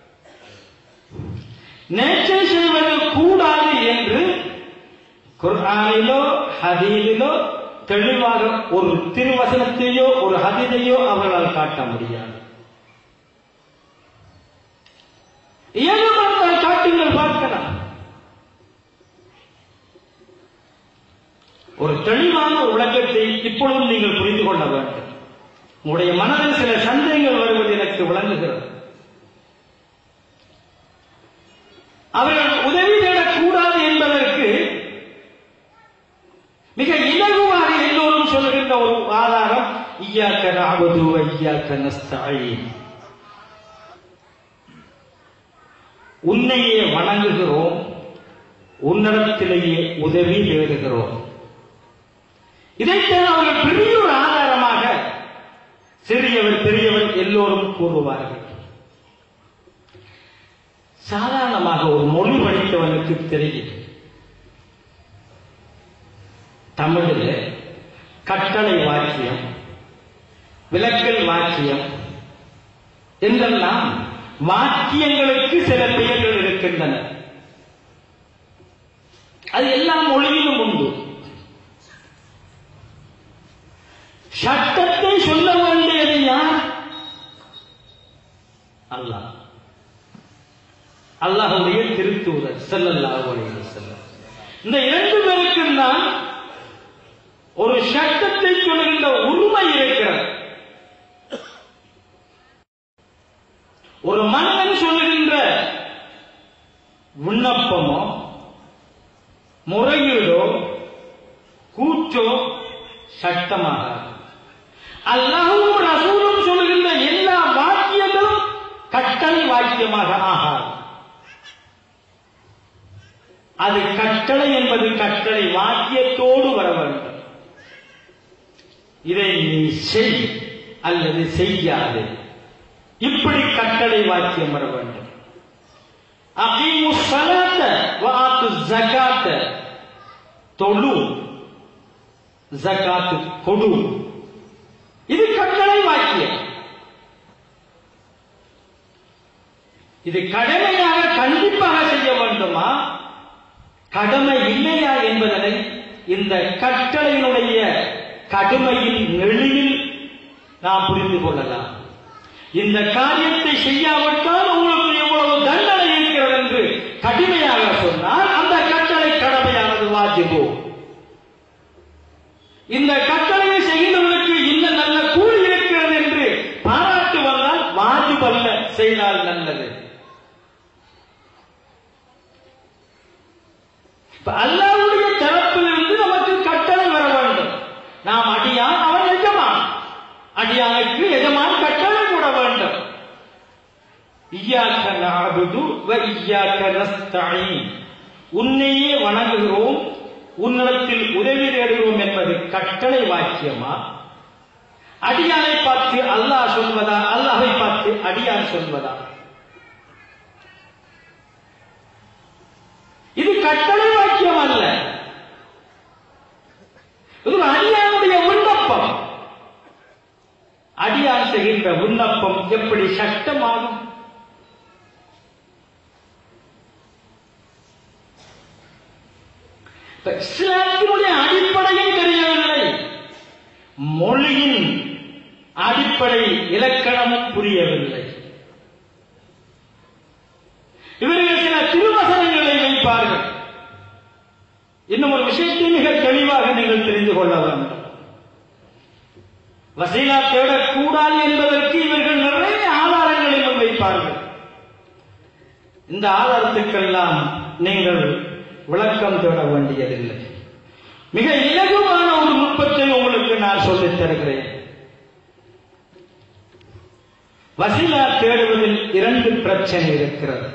Speaker 1: நேர்ச்சை செய்வது கூடாது என்று குர்ஆனிலோ ஹதீலிலோ தெளிவாக ஒரு திருவசனத்தையோ ஒரு ஹதீதையோ அவர்களால் காட்ட முடியாது ஏதோ பார்த்தால் காட்டுங்கள் பார்க்கலாம் ஒரு தெளிவான ஒரு விளக்கத்தை இப்பொழுதும் நீங்கள் புரிந்து கொள்ள வேண்டும் உங்களுடைய மனதில் சில சந்தேகங்கள் வருவது எனக்கு விளங்குகிறது அவர்கள் உதவி தேடக்கூடாது என்பதற்கு மிக இலகுவாக எல்லோரும் சொல்லுகின்ற ஒரு ஆதாரம் ஐயாக்க நாவது ஐயாக்க நஸ்தாயின் உன்னையே வணங்குகிறோம் உன்னிடத்திலேயே உதவி தேடுகிறோம் இதைத்தான் அவர்கள் பெரிய ஒரு ஆதாரமாக சிறியவர் பெரியவர் எல்லோரும் கூறுவார்கள் சாதாரணமாக ஒரு மொழி படித்தவனுக்கு தெரியும் தமிழில் கட்டளை வாக்கியம் விளக்கல் வாக்கியம் என்றெல்லாம் வாக்கியங்களுக்கு சில பெயர்கள் இருக்கின்றன அது எல்லா மொழியிலும் உண்டு சட்டத்தை சொல்ல வேண்டியது யார் அல்லாஹ் அல்லாஹுடைய திருத்தூதர் செல்லல்லாஹு அலைஹி வஸல்லம் இந்த இரண்டு பேருக்கும் தான் ஒரு சட்டத்தை சொல்கின்ற உரிமை இருக்கிறது ஒரு மனிதன் சொல்லுகின்ற விண்ணப்பமோ முறையீடோ கூற்றோ சட்டமாகாது அல்லாஹும் ரசூலும் சொல்லுகின்ற எல்லா வாக்கியங்களும் கட்டளை வாக்கியமாக ஆகாது அது கட்டளை என்பது கட்டளை வாக்கியத்தோடு வர வேண்டும் இதை நீ செய் அல்லது செய்யாது இப்படி கட்டளை வாக்கியம் வர வேண்டும் அகீமு சலாத்த வாத்து ஜகாத்த தொழு ஜகாத்து கொடு இது கட்டளை வாக்கியம் இது கடமையாக கண்டிப்பாக செய்ய வேண்டுமா கடமை இல்லையா என்பதனை இந்த கட்டளையினுடைய கடுமையின் நெளியில் நாம் புரிந்து கொள்ளலாம் இந்த காரியத்தை செய்யாவிட்டால் உங்களுக்கு எவ்வளவு தண்டனை இருக்கிறது என்று கடுமையாக சொன்னால் அந்த கட்டளை கடமையானது வாஜிபோ இந்த கட்டளையை செய்கிறவர்களுக்கு இந்த நல்ல கூலி இருக்கிறது என்று பாராட்டு வந்தால் வாஜிபல்ல செய்தால் நல்லது அல்லாவுடைய தரப்பிலிருந்து நமக்கு கட்டளை வர வேண்டும் நாம் அடியான் அவன் எஜமான் அடியானுக்கு எஜமான் கட்டளை கூட வேண்டும் இய்யாக்க நஅபுது வ இய்யாக்க நஸ்தஈன் உன்னையே வணங்குகிறோம் உன்னிடத்தில் உதவி தேடுகிறோம் என்பது கட்டளை வாக்கியமா அடியானை பார்த்து அல்லாஹ் சொல்வதா அல்லாஹை பார்த்து அடியான் சொல்வதா இது கட்டளை வாக்கியம் அல்ல இது ஒரு அடியானுடைய விண்ணப்பம் அடியான் செய்கின்ற விண்ணப்பம் எப்படி சட்டமாகும் இஸ்லாத்தினுடைய அடிப்படையும் தெரியவில்லை மொழியின் அடிப்படை இலக்கணமும் புரியவில்லை இவர்கள் சில திருவசனங்களை வைப்பார்கள் இன்னும் ஒரு விஷயத்தை மிக தெளிவாக நீங்கள் தெரிந்து கொள்ள வேண்டும் வசீலா தேடக்கூடாது என்பதற்கு இவர்கள் நிறைய ஆதாரங்களை முன்வைப்பார்கள் இந்த ஆதாரத்துக்கெல்லாம் நீங்கள் விளக்கம் தேட வேண்டியதில்லை மிக இலகுவான ஒரு நுட்பத்தை உங்களுக்கு நான் சொல்லித் தருகிறேன் வசீலா தேடுவதில் இரண்டு பிரச்சனை இருக்கிறது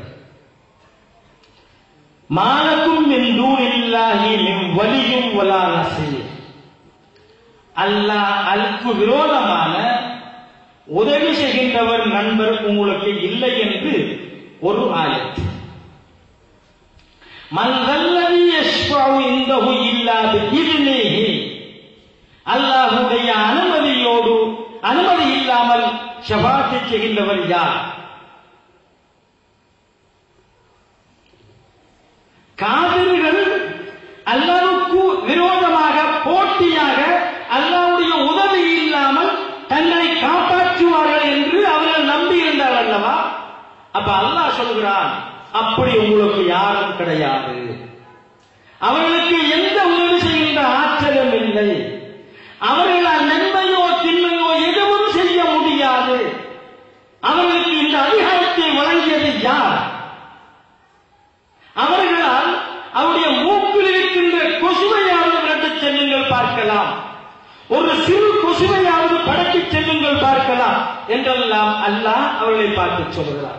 Speaker 1: மாலக்கும் மின் தூனில்லாஹி மின் வலியும் வலா நசீர் அல்லாஹ் அல்கு விரோதமான உதவி செய்கின்றவர் நண்பர் உங்களுக்கு இல்லை என்று ஒரு ஆயத்து மல்வல்லதி யஷ்ஃபஉ இந்தஹு இல்லா பிஇذنஹி அல்லாஹ்வுடைய அனுமதியோடு அனுமதி இல்லாமல் ஷஃபாத்தை செய்கின்றவர் யார் காவிர்கள் அல்லாவுக்கு விரோதமாக போட்டியாக அல்லாவுடைய உதவி இல்லாமல் தங்களை காப்பாற்றுவார்கள் என்று அவர்கள் நம்பி இருந்தார் அல்லவா அப்ப அல்லாஹ் சொல்கிறான் அப்படி உங்களுக்கு யாரும் கிடையாது அவர்களுக்கு எந்த உதவி செய்கின்ற ஆற்றலும் இல்லை அவர்களால் நன்மையோ தின்மையோ எதுவும் செய்ய முடியாது அவர்களுக்கு இந்த அதிகாரத்தை வழங்கியது யார் அவர்களால் அவருடைய மூக்கில் இருக்கின்ற கொசுவையாவது விரட்டச் செல்லுங்கள் பார்க்கலாம் ஒரு சிறு கொசுவையாவது படக்கிச் செல்லுங்கள் பார்க்கலாம் என்றெல்லாம் அல்லாஹ் அவர்களை பார்த்து சொல்கிறார்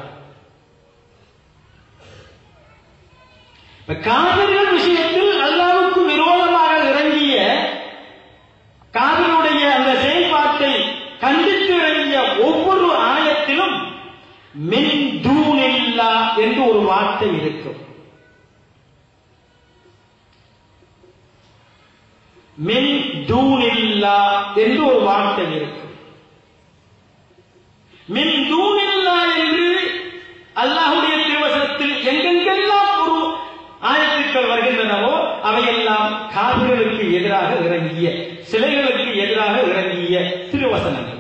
Speaker 1: இப்ப காவிர்கள் விஷயத்தில் அல்லாவுக்கு விரோதமாக இறங்கிய காவிரியுடைய அந்த செயல்பாட்டை கண்டித்து இறங்கிய ஒவ்வொரு ஆயத்திலும் மின் தூணில்லா என்று ஒரு வார்த்தை இருக்கும் மின் தூணில்லா என்று ஒரு வார்த்தை இருக்கும் மின் தூணில்லா என்று அல்லாஹுடைய திருவசனத்தில் எங்கெங்கெல்லாம் ஒரு ஆயத்துக்கள் வருகின்றனவோ அவையெல்லாம் காவிர்களுக்கு எதிராக இறங்கிய சிலைகளுக்கு எதிராக இறங்கிய திருவசனங்கள்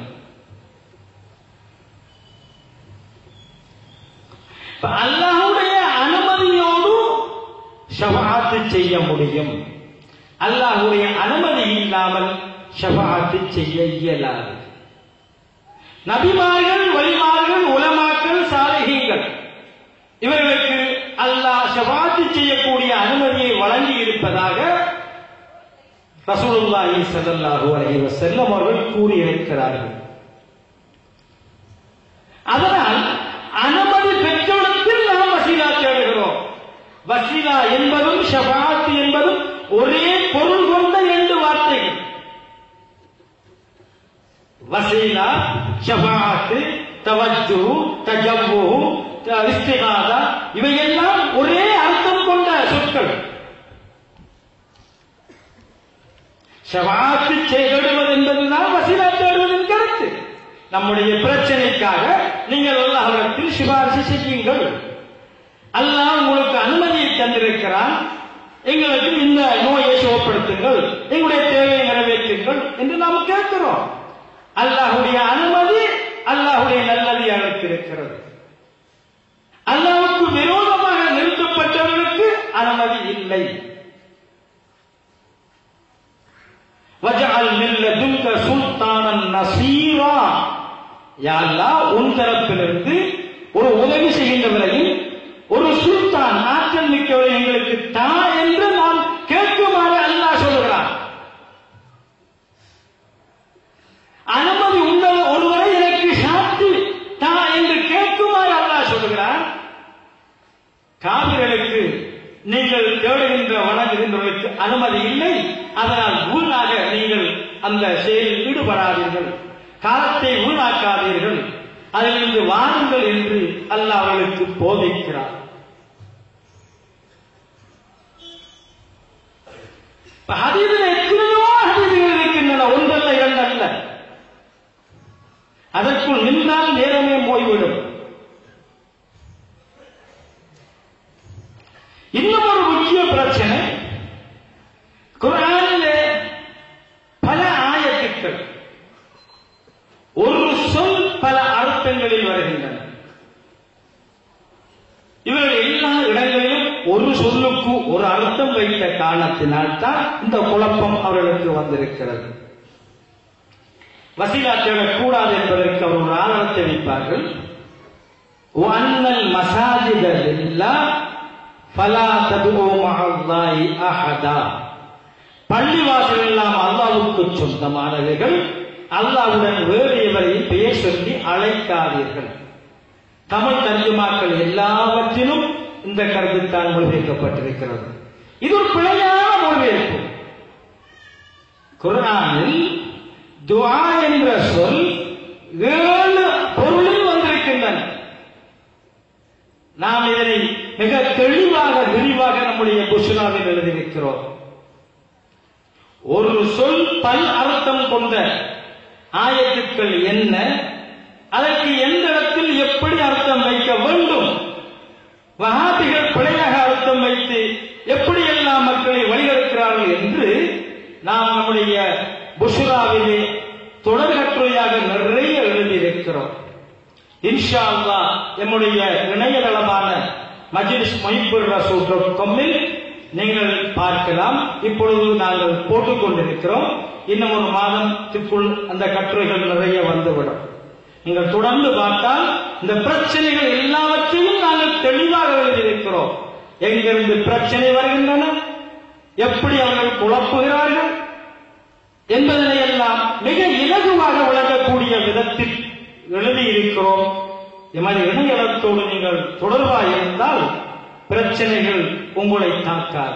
Speaker 1: இப்ப அல்லாஹுடைய அனுமதியோடு ஷபாத்து செய்ய முடியும் அல்லாஹுடைய அனுமதி இல்லாமல் ஷபாத்து செய்ய இயலாது நபிமார்கள் வலிமார்கள் உலமாக்கள் சாலிகங்கள் இவர்களுக்கு அல்லாஹ் ஷபாத்து செய்யக்கூடிய அனுமதியை வழங்கி இருப்பதாக ரசூலுல்லாஹி ஸல்லல்லாஹு அலைஹி வஸல்லம் அவர்கள் கூறியிருக்கிறார்கள் அதனால் அனுமதி பெற்றோருக்கு நாம் வசீலா தேடுகிறோம் வசீலா என்பதும் ஷபாத் என்பதும் ஒரே பொருள் கொண்ட இரண்டு வார்த்தைகள் வசீலா ஷபாத் தவஜு தஜவ்வு இஸ்திகாதா இவையெல்லாம் ஒரே அர்த்தம் கொண்ட சொற்கள் ஷபாத்து தேடுவது என்பதுதான் வசீலா தேடுவதன் கருத்து நம்முடைய பிரச்சனைக்காக நீங்கள் அல்லாஹிடத்தில் சிபாரிசு செய்யுங்கள் அல்லாஹ் உங்களுக்கு அனுமதியை தந்திருக்கிறான் எங்களுக்கு இந்த நோயை சுகப்படுத்துங்கள் எங்களுடைய தேவையை நிறைவேற்றுங்கள் என்று நாம் கேட்கிறோம் அல்லாஹுடைய அனுமதி அல்லாஹுடைய நல்லதை அழைத்திருக்கிறது அல்லாவுக்கு விரோதமாக நிறுத்தப்பட்டவர்களுக்கு அனுமதி இல்லை வஜஅல் மின் லதுன்க சுல்தானன் நசீரா யா அல்லாஹ் உன் தரப்பிலிருந்து ஒரு உதவி செய்கின்றவரையும் ஒரு சுல்தான் ஆற்றல் மிக்கவரை எங்களுக்கு தா என்று நாம் கேட்குமாறு அல்லாஹ் சொல்கிறான் அனுமதி உள்ள ஒருவரை எனக்கு சாத்தி தா என்று கேட்குமாறு அல்லாஹ் சொல்கிறான் காவிர்களுக்கு நீங்கள் தேடுகின்ற வணங்குகின்றவர்களுக்கு அனுமதி இல்லை அதனால் வீணாக நீங்கள் அந்த செயலில் ஈடுபடாதீர்கள் காலத்தை வீணாக்காதீர்கள் அதிலிருந்து வாருங்கள் என்று அல்லாஹ் அவர்களுக்கு போதிக்கிறார் இப்ப ஹதீதில் எத்தனையோ ஹதீதுகள் இருக்கின்றன ஒன்றல்ல இரண்டல்ல அதற்குள் நின்றால் நேரமே போய்விடும் இன்னும் ஒரு முக்கிய பிரச்சனை குரானிலே பல ஆயத்துக்கள் ஒரு இடங்களில் வருகின்றன இவர்கள் எல்லா இடங்களிலும் ஒரு சொல்லுக்கு ஒரு அர்த்தம் வைத்த காரணத்தினால் தான் இந்த குழப்பம் அவர்களுக்கு வந்திருக்கிறது வசீலா தேடக்கூடாது என்பதற்கு அவர் ஒரு ஆதாரத்தை வைப்பார்கள் அண்ணல் மசாஜித இல்லா ஃபலா ததுஓ மஹல்லாஹி அஹதா பள்ளிவாசல் எல்லாம் அல்லாவுக்கு சொந்தமானவைகள் அல்லாவுடன் வேறு எவரையும் பெயர் சொல்லி அழைக்காதீர்கள் தமிழ் தர்ஜுமாக்கள் எல்லாவற்றிலும் இந்த கருத்துத்தான் மொழிபெயர்க்கப்பட்டிருக்கிறது இது ஒரு பிழையான மொழிபெயர்ப்பு குரானில் துஆ என்ற சொல் ஏழு பொருளில் வந்திருக்கின்றன நாம் இதனை மிக தெளிவாக விரிவாக நம்முடைய புஷ்னாவில் எழுதியிருக்கிறோம் ஒரு சொல் பல் அர்த்தம் கொண்ட ஆயத்துக்கள் என்ன அதற்கு எந்த இடத்தில் எப்படி அர்த்தம் வைக்க வேண்டும் வகாபிகள் பிழையாக அர்த்தம் வைத்து எப்படி எல்லாம் மக்களை வழிகெடுக்கிறார்கள் என்று நாம் நம்முடைய புஷுராவிலே தொடர் கட்டுரையாக நிறைய எழுதியிருக்கிறோம் இன்ஷா அல்லா எம்முடைய இணையதளமான மஜிலிஸ் மொய்புர் ரசூல் டாட் காமில் நீங்கள் பார்க்கலாம் இப்பொழுது நாங்கள் போட்டுக் கொண்டிருக்கிறோம் இன்னும் ஒரு மாதத்துக்குள் அந்த கட்டுரைகள் நிறைய வந்துவிடும் நீங்கள் தொடர்ந்து பார்த்தால் இந்த பிரச்சனைகள் எல்லாவற்றையும் நாங்கள் தெளிவாக எழுதியிருக்கிறோம் எங்கிருந்து பிரச்சனை வருகின்றன எப்படி அவர்கள் குழப்புகிறார்கள் என்பதனை எல்லாம் மிக இலகுவாக விளங்கக்கூடிய விதத்தில் எழுதியிருக்கிறோம் எமது இணையதளத்தோடு நீங்கள் தொடர்பாக இருந்தால் பிரச்சனைகள் உங்களை தாக்காது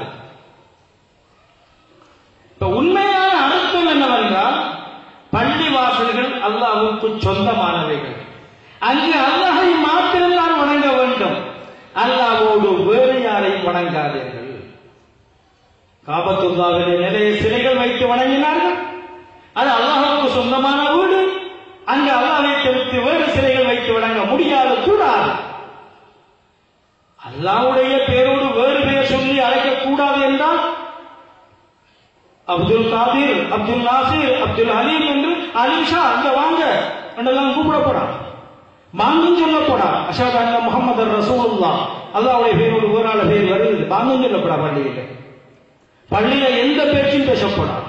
Speaker 1: இப்ப உண்மையான அர்த்தம் என்னவென்றால் பள்ளி வாசல்கள் அல்லாஹுக்கு சொந்தமானவைகள் அங்கு அல்லாஹை மாத்திரம்தான் வணங்க வேண்டும் அல்லாஹோடு வேறு யாரையும் வணங்காதீர்கள் காபத்துல்லாவிலே நிறைய சிலைகள் வைத்து வணங்கினார்கள் அது அல்லாஹுக்கு சொந்தமான வீடு அங்கு அல்லாஹை தவிர்த்து வேறு சிலைகள் வைத்து வணங்க முடியாது கூடாது அல்லாவுடைய பேரோடு வேறு பெயர் சொல்லி அழைக்க கூடாது என்றால் அப்துல் காதிர் அப்துல் நாசிர் அப்துல் அலீம் என்று அலிஷா அங்க வாங்க என்றெல்லாம் கூப்பிடப்படாது பாங்கும் சொல்லப்படா அஷாத் அண்ணா முகமது ரசூலுல்லா அல்லாவுடைய பேரோடு ஒரு ஆள் பேர் வருது பாங்கும் சொல்லப்படா பள்ளியில பள்ளியில எந்த பேச்சும் பேசப்படா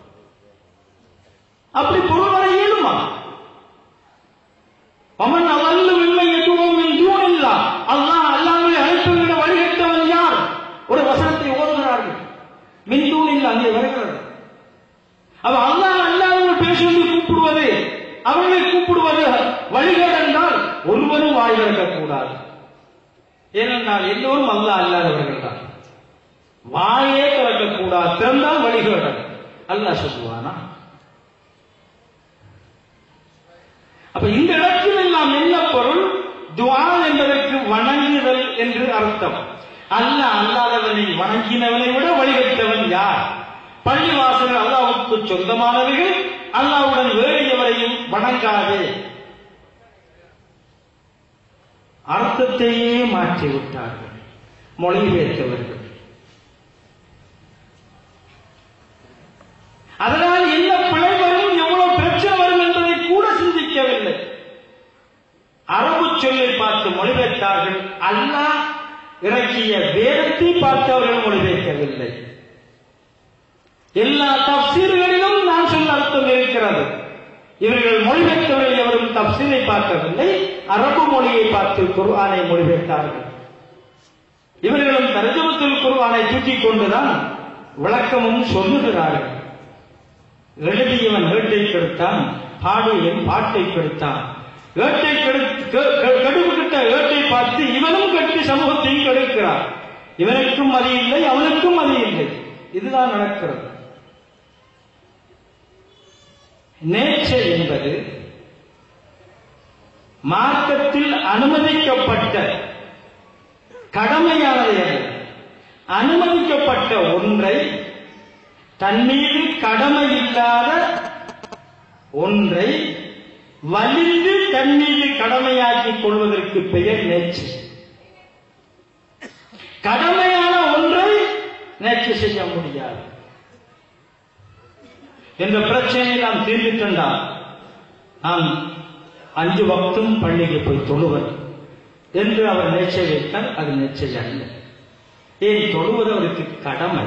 Speaker 1: அப்படி பொருள் வர இயலுமா அவன் அவல்ல வெண்மை எதுவும் தூண் இல்லா அல்லாஹ் அல்லாஹ்வை அழைப்புகிற வழிகட்டவன் யார் ஒரு வசனத்தை ஓதுகிறார்கள் மின்தூண் இல்ல அங்கே வருகிறது அவ அல்லாஹ் அல்லாஹ் பேசுவது கூப்பிடுவது அவர்களை கூப்பிடுவது வழிகேடு என்றால் ஒருவரும் வாய் கூடாது ஏனென்றால் எல்லோரும் அல்லாஹ் அல்லாதவர்கள் தான் வாயே திறக்கக்கூடாது திறந்தால் வழிகேடு அல்லாஹ் சொல்லுவானா அப்ப இந்த இடத்தில் எல்லாம் என்ன பொருள் துவா என்பதற்கு வணங்குதல் என்று அர்த்தம் அல்ல அல்லாதவனை வணங்கினவனை விட வழிகட்டவன் யார் பள்ளிவாசல் அல்லாவுக்கு சொந்தமானவைகள் அல்லாவுடன் வேறு எவரையும் வணங்காது அர்த்தத்தையே மாற்றிவிட்டார்கள் மொழிபெயர்த்தவர்கள் அதனால் என்ன பிழை வரும் எவ்வளவு பிரச்சனை வரும் என்பதை கூட சிந்திக்கவில்லை அரபு சொல்லை பார்த்து மொழிபெயர்த்தார்கள் அல்லாஹ் இறக்கிய வேதத்தை பார்த்து அவர்கள் மொழிபெயர்க்கவில்லை எல்லா தப்சீர்களிலும் நான் சொல்ல அர்த்தம் இருக்கிறது இவர்கள் மொழிபெயர்த்தவர்கள் எவரும் தப்சீரை பார்க்கவில்லை அரபு மொழியை பார்த்து குர்ஆனை மொழிபெயர்த்தார்கள் இவர்களும் தர்ஜமத்தில் குர்ஆனை தூக்கிக் கொண்டுதான் விளக்கமும் சொல்லுகிறார்கள் எழுதியவன் ஏட்டை கெடுத்தான் பாடியவன் பாட்டை கெடுத்தான் ஏட்டை கெடுக்கிட்ட ஏட்டை பார்த்து இவனும் கெட்டு சமூகத்தையும் கெடுக்கிறார் இவனுக்கும் மதி இல்லை அவனுக்கும் மதி இல்லை இதுதான் நடக்கிறது நேச்சர் என்பது மார்க்கத்தில் அனுமதிக்கப்பட்ட கடமையானது அல்ல அனுமதிக்கப்பட்ட ஒன்றை தன் மீது கடமை இல்லாத ஒன்றை வலிந்து தன் மீது கடமையாக்கிக் கொள்வதற்கு பெயர் நேற்று கடமையான ஒன்றை நேற்று செய்ய முடியாது என்ற பிரச்சனையை நாம் தீர்ந்துட்டா நாம் அஞ்சு வக்தும் பள்ளிக்கு போய் தொழுவது என்று அவர் நேர்ச்சை வைத்தால் அது நேர்ச்சை அல்ல ஏன் தொழுவது அவருக்கு கடமை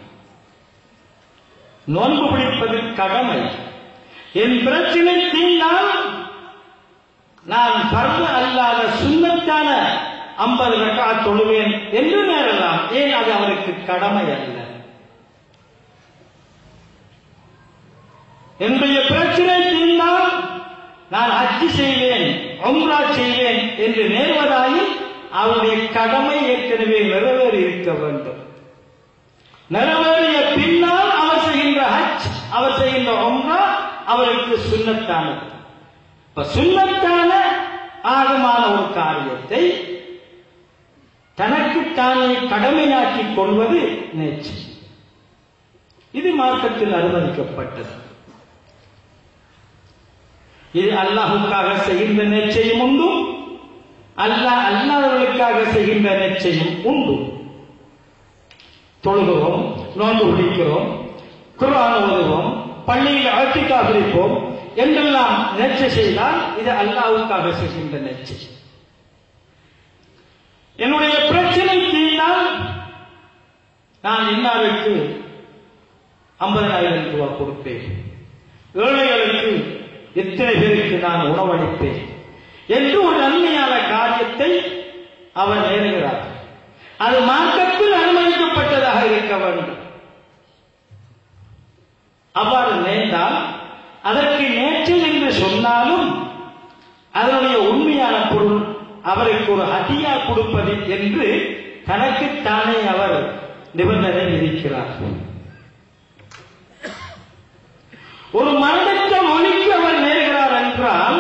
Speaker 1: நோன்பு பிடிப்பது கடமை என் பிரச்சனை தீர்ந்தால் நான் பர்வ அல்லாத சுண்ணத்தான ஐம்பது ரக்கா தொழுவேன் என்று நேரலாம் ஏன் அது அவருக்கு கடமை அல்ல என்னுடைய பிரச்சனை தீர்ந்தால் நான் ஹஜ்ஜி செய்வேன் உம்ரா செய்வேன் என்று நேர்வதாயில் அவருடைய கடமை ஏற்கனவே நிறைவேறி இருக்க வேண்டும் நிறைவேறிய பின்னால் அவர் செய்கின்ற ஹஜ் அவர் செய்கின்ற உம்ரா அவருக்கு சுண்ணத்தானது இப்ப சுண்ணத்தான ஆகமான ஒரு காரியத்தை தனக்கு தானே கடமையாக்கிக் கொள்வது நேற்று இது மார்க்கத்தில் அனுமதிக்கப்பட்டது இது அல்லாஹுக்காக செய்கின்ற நேர்ச்சையும் உண்டு அல்லாஹ் அல்லாதவர்களுக்காக செய்கின்ற நேர்ச்சையும் உண்டு தொழுகிறோம் நோன்பு பிடிக்கிறோம் குர்ஆன் ஓதுவோம் பள்ளியில் அழத்திக்காக இருப்போம் என்றெல்லாம் நேர்ச்சை செய்தால் இது அல்லாஹுக்காக செய்கின்ற நேர்ச்சை என்னுடைய பிரச்சனை தீர்ந்தால் நான் இன்னாருக்கு ஐம்பதாயிரம் ரூபாய் கொடுப்பேன் ஏழைகளுக்கு எத்தனை பேருக்கு நான் உணவளிப்பேன் என்று ஒரு நன்மையான காரியத்தை அவர் நேருகிறார் அது மார்க்கத்தில் அனுமதிக்கப்பட்டதாக இருக்க வேண்டும் அவ்வாறு நேர்ந்தால் அதற்கு நேற்று என்று சொன்னாலும் அதனுடைய உண்மையான பொருள் அவருக்கு ஒரு ஹதியா கொடுப்பது என்று தனக்குத்தானே அவர் நிபந்தனை விதிக்கிறார் ஒரு மரணத்தை மொழிக்கு அவர் நேர்கிறார் என்றால்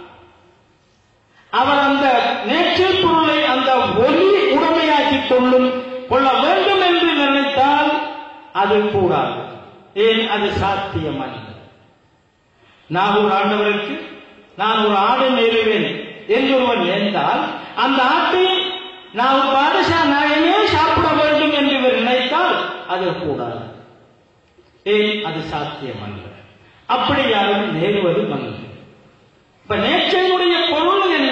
Speaker 1: அவர் அந்த நேற்றல் பொருளை அந்த ஒலி உடமையாக்கிக் கொள்ளும் கொள்ள வேண்டும் என்று நினைத்தால் அது கூடாது ஏன் அது சாத்தியமல்ல நான் ஒரு ஆண்டவருக்கு நான் ஒரு ஆடு நேருவேன் என்று ஒருவன் நேர்ந்தால் அந்த ஆட்டை நான் ஒரு பாதுஷா நாயனே சாப்பிட வேண்டும் என்று இவர் நினைத்தால் அது கூடாது ஏன் அது சாத்தியமல்ல அப்படி யாரும் நேருவது அல்ல இப்ப நேற்றையுடைய பொருள் என்ன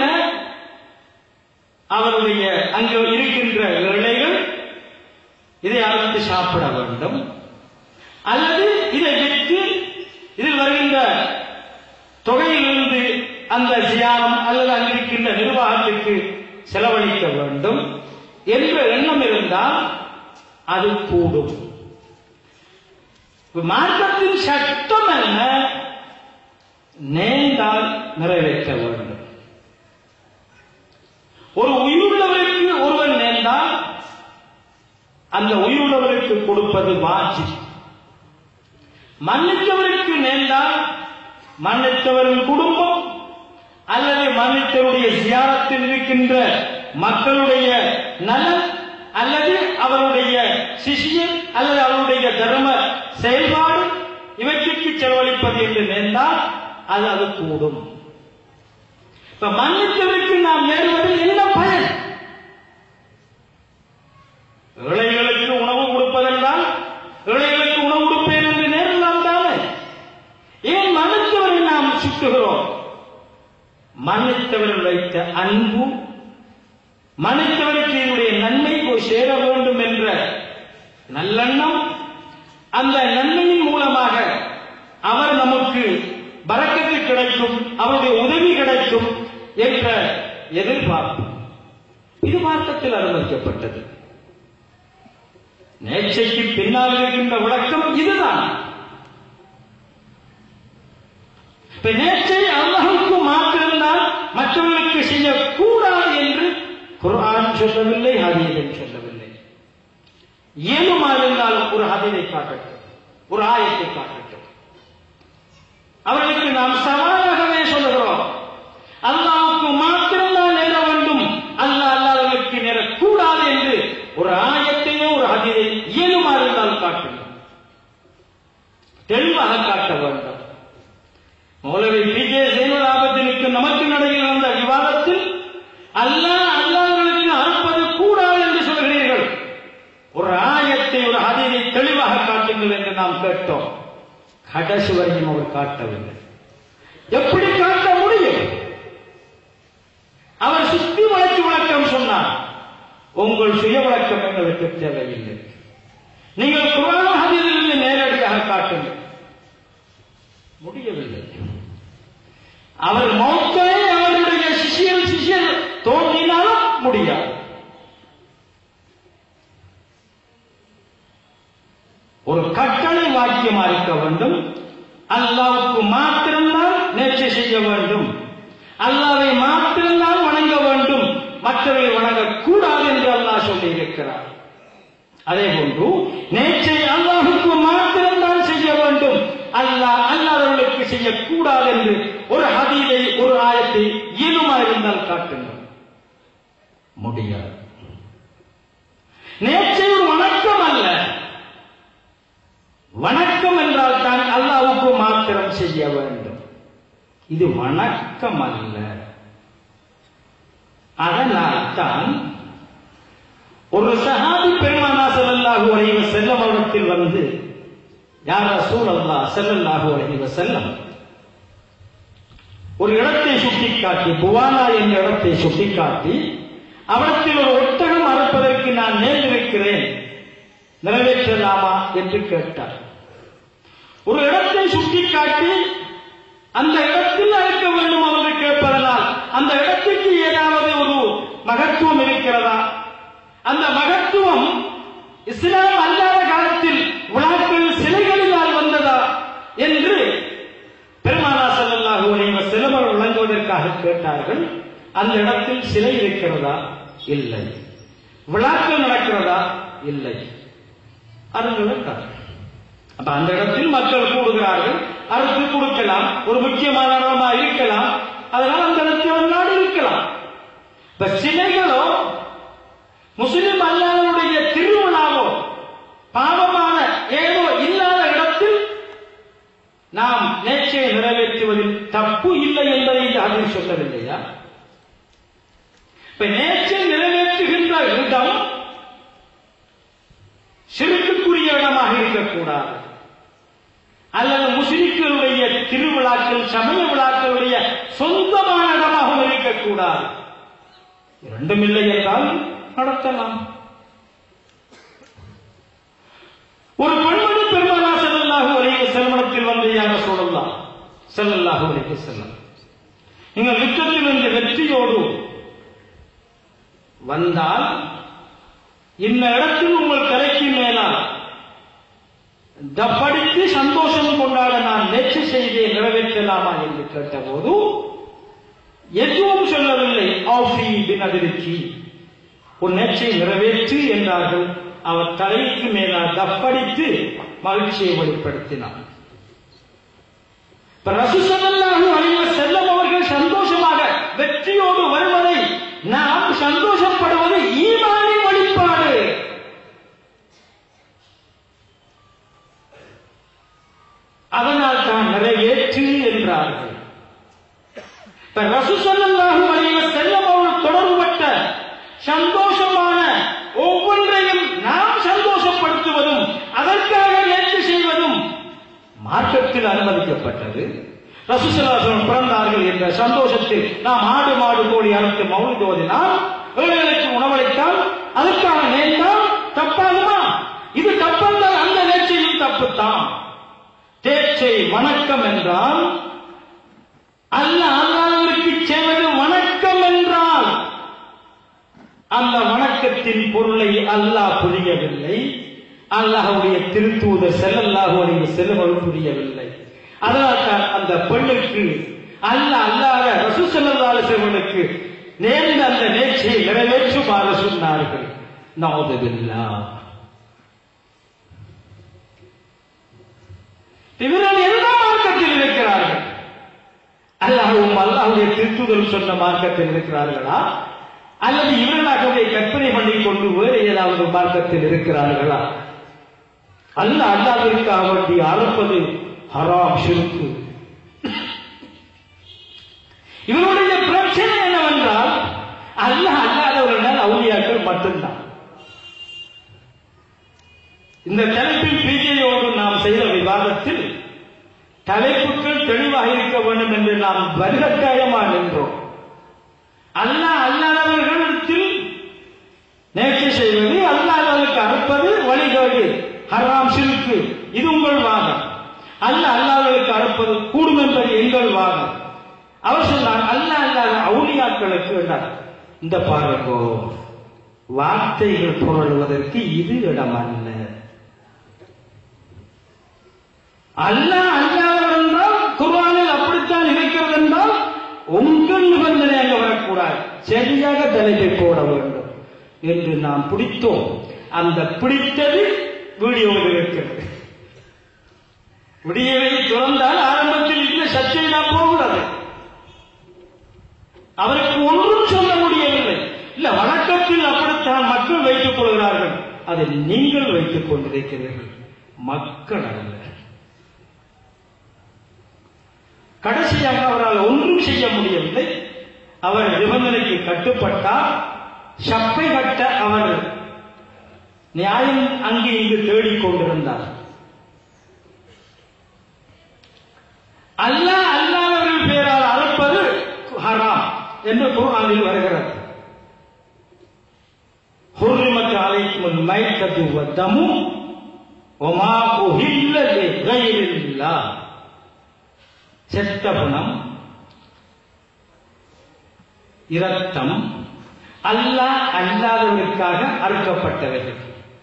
Speaker 1: அவருடைய அங்கு இருக்கின்ற ஏழைகள் இதை அறுத்து சாப்பிட வேண்டும் அல்லது இதை விற்று இதில் வருகின்ற தொகையிலிருந்து அந்த சியானம் அல்லது அங்கிருக்கின்ற நிர்வாகத்திற்கு செலவழிக்க வேண்டும் என்ற எண்ணம் இருந்தால் அது கூடும் மார்க்கத்தின் சட்டம் என்ன நேர்ந்தால் நிறைவேற்ற வேண்டும் ஒரு உயிருள்ளவருக்கு ஒருவன் நேர்ந்தால் அந்த உயிருள்ளவருக்கு கொடுப்பது வாஜி மன்னித்தவருக்கு நேர்ந்தால் மன்னித்தவரின் குடும்பம் அல்லது மன்னித்தவருடைய சியாரத்தில் இருக்கின்ற மக்களுடைய நலன் அல்லது அவருடைய சிஷியன் அல்லது அவருடைய தர்ம செயல்பாடு இவற்றிற்கு செலவழிப்பது என்று நேர்ந்தால் அது அது கூடும் இப்ப மன்னித்தவருக்கு நாம் நேருவதில் என்ன பயன் ஏழைகளுக்கு உணவு கொடுப்பதென்றால் ஏழைகளுக்கு உணவு கொடுப்பேன் என்று நேரலாம் தானே ஏன் மன்னித்தவரை நாம் சுட்டுகிறோம் மன்னித்தவர் வைத்த அன்பு மன்னித்தவருக்கு என்னுடைய நன்மை போய் சேர வேண்டும் என்ற நல்லெண்ணம் அந்த நன்மையின் மூலமாக அவர் நமக்கு பறக்கத்து கிடைக்கும் அவருடைய உதவி கிடைக்கும் என்ற எதிர்பார்ப்பு இது மார்க்கத்தில் அனுமதிக்கப்பட்டது நேர்ச்சைக்கு பின்னால் இருக்கின்ற விளக்கம் இதுதான் இப்ப நேர்ச்சை அல்லாஹுக்கு மாத்திருந்தால் மற்றவர்களுக்கு செய்யக்கூடாது என்று குர்ஆன் சொல்லவில்லை ஹதீதன் சொல்லவில்லை ஏனுமா இருந்தாலும் ஒரு ஹதீதை காட்டட்டும் ஒரு ஆயத்தை காட்டட்டும் அவர்களுக்கு நாம் சவாலாகவே சொல்லுகிறோம் அல்லாவுக்கு மாத்திரம்தான் நேர வேண்டும் அல்லாஹ் அல்லாதவர்களுக்கு நேரக்கூடாது என்று ஒரு ஆயத்தையோ ஒரு ஹதீதை இயலுமா இருந்தால் காட்டுங்கள் தெளிவாக காட்ட வேண்டும் மௌலவி பி ஜே சைனுலாபத்திற்கு நமக்கு நடையில் வந்த விவாதத்தில் அல்லாஹ் அல்லாதவர்களுக்கு அறுப்பது கூடாது என்று சொல்கிறீர்கள் ஒரு ஆயத்தை ஒரு ஹதீதை தெளிவாக காட்டுங்கள் என்று நாம் கேட்டோம் கடைசி வரையும் அவர் காட்டவில்லை எப்படி காட்ட முடியும் உங்கள் சுய வழக்கம் எங்களுக்கு தேவையில்லை நீங்கள் குரான் ஹதீஸிலிருந்து நேரடியாக காட்டுங்கள் முடியவில்லை அவர் மௌத்தை அவருடைய சிஷியல் சிஷியல் தோன்றினாலும் முடியாது ஒரு கட்டளை வாக்கியமா இருக்க வேண்டும் அல்லாவுக்கு மாத்திரம்தான் நேர்ச்சி செய்ய வேண்டும் அல்லாவை மாத்திரம்தான் வணங்க வேண்டும் மற்றவை வணங்கக்கூடாது என்று அல்லாஹ் சொல்லி இருக்கிறார் அதே போன்று நேர்ச்சை அல்லாஹுக்கு மாத்திரம்தான் செய்ய வேண்டும் அல்லாஹ் அல்லாதவர்களுக்கு செய்யக்கூடாது என்று ஒரு ஹதீதை ஒரு ஆயத்தை இயலுமா இருந்தால் காட்டுங்கள் முடியாது நேர்ச்சை ஒரு வணக்கம் அல்ல வணக்கம் என்றால் தான் அல்லாவுக்கு மாத்திரம் செய்ய வேண்டும் இது வணக்கம் அல்ல அதனால் தான் ஒரு சஹாபி பெருமானா ஸல்லல்லாஹு அலைஹி வஸல்லம் அவரிடத்தில் வந்து யார் ரசூலல்லாஹ் ஸல்லல்லாஹு அலைஹி வஸல்லம் ஒரு இடத்தை சுட்டிக்காட்டி புவானா என்ற இடத்தை சுட்டிக்காட்டி அவரத்தில் ஒரு ஒட்டகம் அறுப்பதற்கு நான் நேர்ந்திருக்கிறேன் நிறைவேற்றலாமா என்று கேட்டார் ஒரு இடத்தை சுட்டிக்காட்டி அந்த இடத்தில் அழைக்க வேண்டும் என்று கேட்பதனால் அந்த இடத்துக்கு ஏதாவது ஒரு மகத்துவம் இருக்கிறதா அந்த மகத்துவம் இஸ்லாம் அல்லாத காலத்தில் விழாக்கள் சிலைகளினால் வந்ததா என்று பெருமானா ஸல்லல்லாஹு அலைஹி வஸல்லம் அவர்கள் விளங்குவதற்காக கேட்டார்கள் அந்த இடத்தில் சிலை இருக்கிறதா இல்லை விழாக்கள் நடக்கிறதா இல்லை அருங்கள் அப்ப அந்த இடத்தில் மக்கள் கூடுகிறார்கள் அறுத்து கொடுக்கலாம் ஒரு முக்கியமான இடமா இருக்கலாம் அதனால் அந்த இடத்தில் ஒரு நாடு இருக்கலாம் இப்ப சிலைகளோ முஸ்லிம் அல்லாதனுடைய திருவிழாவோ பாவமான ஏதோ இல்லாத இடத்தில் நாம் நேர்ச்சியை நிறைவேற்றுவதில் தப்பு இல்லை என்பதை இந்த அதில் சொல்லவில்லையா இப்ப நேர்ச்சியை நிறைவேற்றுகின்ற இடம் சிறுக்குரிய இடமாக இருக்கக்கூடாது அல்லது முஸ்லிம்களுடைய திருவிழாக்கள் சமய விழாக்களுடைய சொந்தமான இடமாகவும் இருக்கக்கூடாது இரண்டும் இல்லை என்றால் நடத்தலாம் ஒரு பெண்மணி பெருமானா செல்லல்லாஹு அலைஹி செல்வனத்தில் வந்து யாக சொல்லலாம் செல்லல்லாஹு அலைஹி செல்லம் நீங்கள் யுத்தத்தில் இந்த வெற்றியோடு வந்தால் இந்த இடத்தில் உங்கள் கரைக்கு மேலால் படித்து சந்தோஷம் கொண்டாட நான் நேற்று செய்தியை நிறைவேற்றலாமா என்று கேட்டபோது எதுவும் சொல்லவில்லை ஆஃபி பின் அதிர்ச்சி உன் நேற்றை நிறைவேற்று என்றார்கள் அவர் தலைக்கு மேலால் தப்படித்து மகிழ்ச்சியை வெளிப்படுத்தினார் ரசூசல்லாஹு அலைஹி செல்லம் அவர்கள் சந்தோஷமாக வெற்றியோடு வருவதை நாம் சந்தோஷப்படுவது ஈமானின் வெளிப்பாடு அதனால் தான் நிறைவேற்று என்றார்கள் இப்ப ரசூசல்லாஹு அலைஹி செல்லம் அவர்கள் தொடர்புபட்ட சந்தோஷமான ஒவ்வொன்றையும் நாம் சந்தோஷப்படுத்துவதும் அதற்காக ஏற்று செய்வதும் மார்க்கத்தில் அனுமதிக்கப்பட்டது ரசூசல்லாசனம் பிறந்தார்கள் என்ற சந்தோஷத்தில் நாம் ஆடு மாடு கோழி அறுத்து மௌலிதோதினால் ஏழைகளுக்கு உணவளித்தால் அதற்கான நேர்ந்தால் தப்பாகுமா இது தப்பென்றால் அந்த நேர்ச்சையும் தப்புத்தான் தேர்ச்சை வணக்கம் என்றால் அல்ல அல்லாதவருக்கு செய்வது வணக்கம் என்றால் அந்த வணக்கத்தின் பொருளை அல்லாஹ் புரியவில்லை அல்லாஹுடைய திருத்தூதர் செல்லல்லாஹு அலைஹி செல்லுவது புரியவில்லை அதனால் தான் அந்த பெண்ணுக்கு அல்ல அல்லாத ரசூ செல்லல்லாஹு செல்வனுக்கு நேர்ந்த அந்த நேர்ச்சியை நிறைவேற்றுமாறு சொன்னார்கள் நவுதுபில்லா இவர்கள் எந்த மார்க்கத்தில் இருக்கிறார்கள் அல்லாஹும் அல்லாஹுடைய திருத்துதல் சொன்ன மார்க்கத்தில் இருக்கிறார்களா அல்லது இவர்களாகவே கற்பனை பண்ணி கொண்டு வேறு ஏதாவது மார்க்கத்தில் இருக்கிறார்களா அல்ல அல்லாவிற்காக வேண்டி அறுப்பது ஹராம் ஷிருக்கு இவருடைய பிரச்சனை என்னவென்றால் அல்ல அல்லாதவர்கள் அவுளியாக்கள் மட்டும்தான் இந்த தலைப்பில் பிஜேயோடு நாம் செய்த விவாதத்தில் தலைப்புகள் தெளிவாக இருக்க வேண்டும் என்று நாம் வலுக்கட்டாயமா நின்றோம் அல்ல அல்லாதவர்களிடத்தில் நேற்று இருக்கு இது உங்கள் வாதம் அல்ல அல்லாதவர்களுக்கு அறுப்பது கூடும் என்பது எங்கள் வாதம் அவர் சொன்னார் அல்ல அல்லாத அவுளியாக்களுக்கு என்றார் இந்த பாருங்கோ வார்த்தைகள் புரளுவதற்கு இது இடம் அல்ல அல்லாஹ் அல்லாதவர் என்றால் குர்ஆனில் அப்படித்தான் இருக்கிறது என்றால் உங்கள் நிபந்தனை அங்க வரக்கூடாது சரியாக தலைப்பை போட வேண்டும் என்று நாம் பிடித்தோம் அந்த பிடித்தது வீடியோவில் இருக்கிறது விடியவை துறந்தால் ஆரம்பத்தில் இந்த சர்ச்சை நான் போகிறது அவருக்கு ஒன்றும் சொல்ல முடியவில்லை இல்ல வழக்கத்தில் அப்படித்தான் மக்கள் வைத்துக் கொள்கிறார்கள் அதை நீங்கள் வைத்துக் கொண்டிருக்கிறீர்கள் மக்கள் அல்ல கடைசியாக அவரால் ஒன்றும் செய்ய முடியவில்லை அவர் நிபந்தனைக்கு கட்டுப்பட்டால் சப்பை கட்ட அவர் நியாயம் அங்கு இங்கு தேடிக் கொண்டிருந்தார் அல்லாஹ் அல்லாதவர்கள் பேரால் அறுப்பது ஹராம் என்று குர்ஆனில் வருகிறது حرمت عليكم الميتة والدم وما أهل لغير الله செத்த குணம் இரத்தம் அல்லாஹ் அல்லாதவர்களுக்காக அறுக்கப்பட்டவைகள்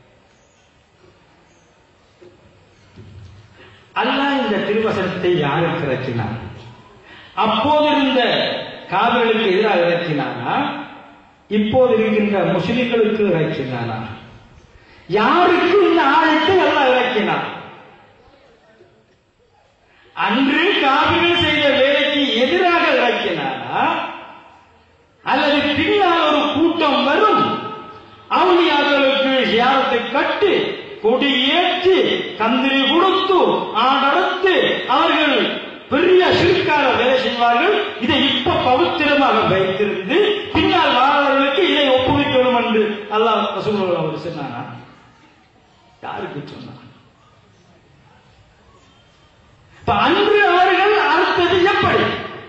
Speaker 1: அல்லாஹ் இந்த திருவசனத்தை யாருக்கு இறக்கினார் அப்போது இருந்த காவிர்களுக்கு எதிராக இறக்கினானா இப்போது இருக்கின்ற முஸ்லிம்களுக்கு இறக்கினானா யாருக்கு இந்த ஆயத்தை அல்லாஹ் இறக்கினார் அன்று காவிர்கள் செய்த வேலைக்கு எதிராக இறக்கினாரா அல்லது பின்னால் ஒரு கூட்டம் வரும் அவுளியாக்களுக்கு யாரத்தை கட்டு கொடி ஏற்றி கந்திரி கொடுத்து ஆடடுத்து அவர்கள் பெரிய சிறுக்கால வேலை செய்வார்கள் இதை இப்ப பவித்திரமாக வைத்திருந்து பின்னால் வாழ்வர்களுக்கு இதை ஒப்புவிக்க வேண்டும் என்று அல்லாஹ் ரசூலுல்லாஹி அவர் சொன்னானா யாருக்கு சொன்னார் இப்ப அன்று அவர்கள் அறுத்தது எப்படி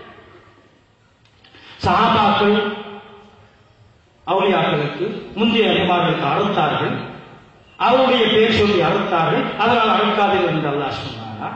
Speaker 1: சஹாபாக்கள் அவுளியாக்களுக்கு முந்தைய அதிகாரிகளுக்கு அறுத்தார்கள் அவருடைய பேர் சொல்லி அறுத்தார்கள் அதனால் அறுக்காதீர்கள் என்று அல்லாஹ் சொன்னாரா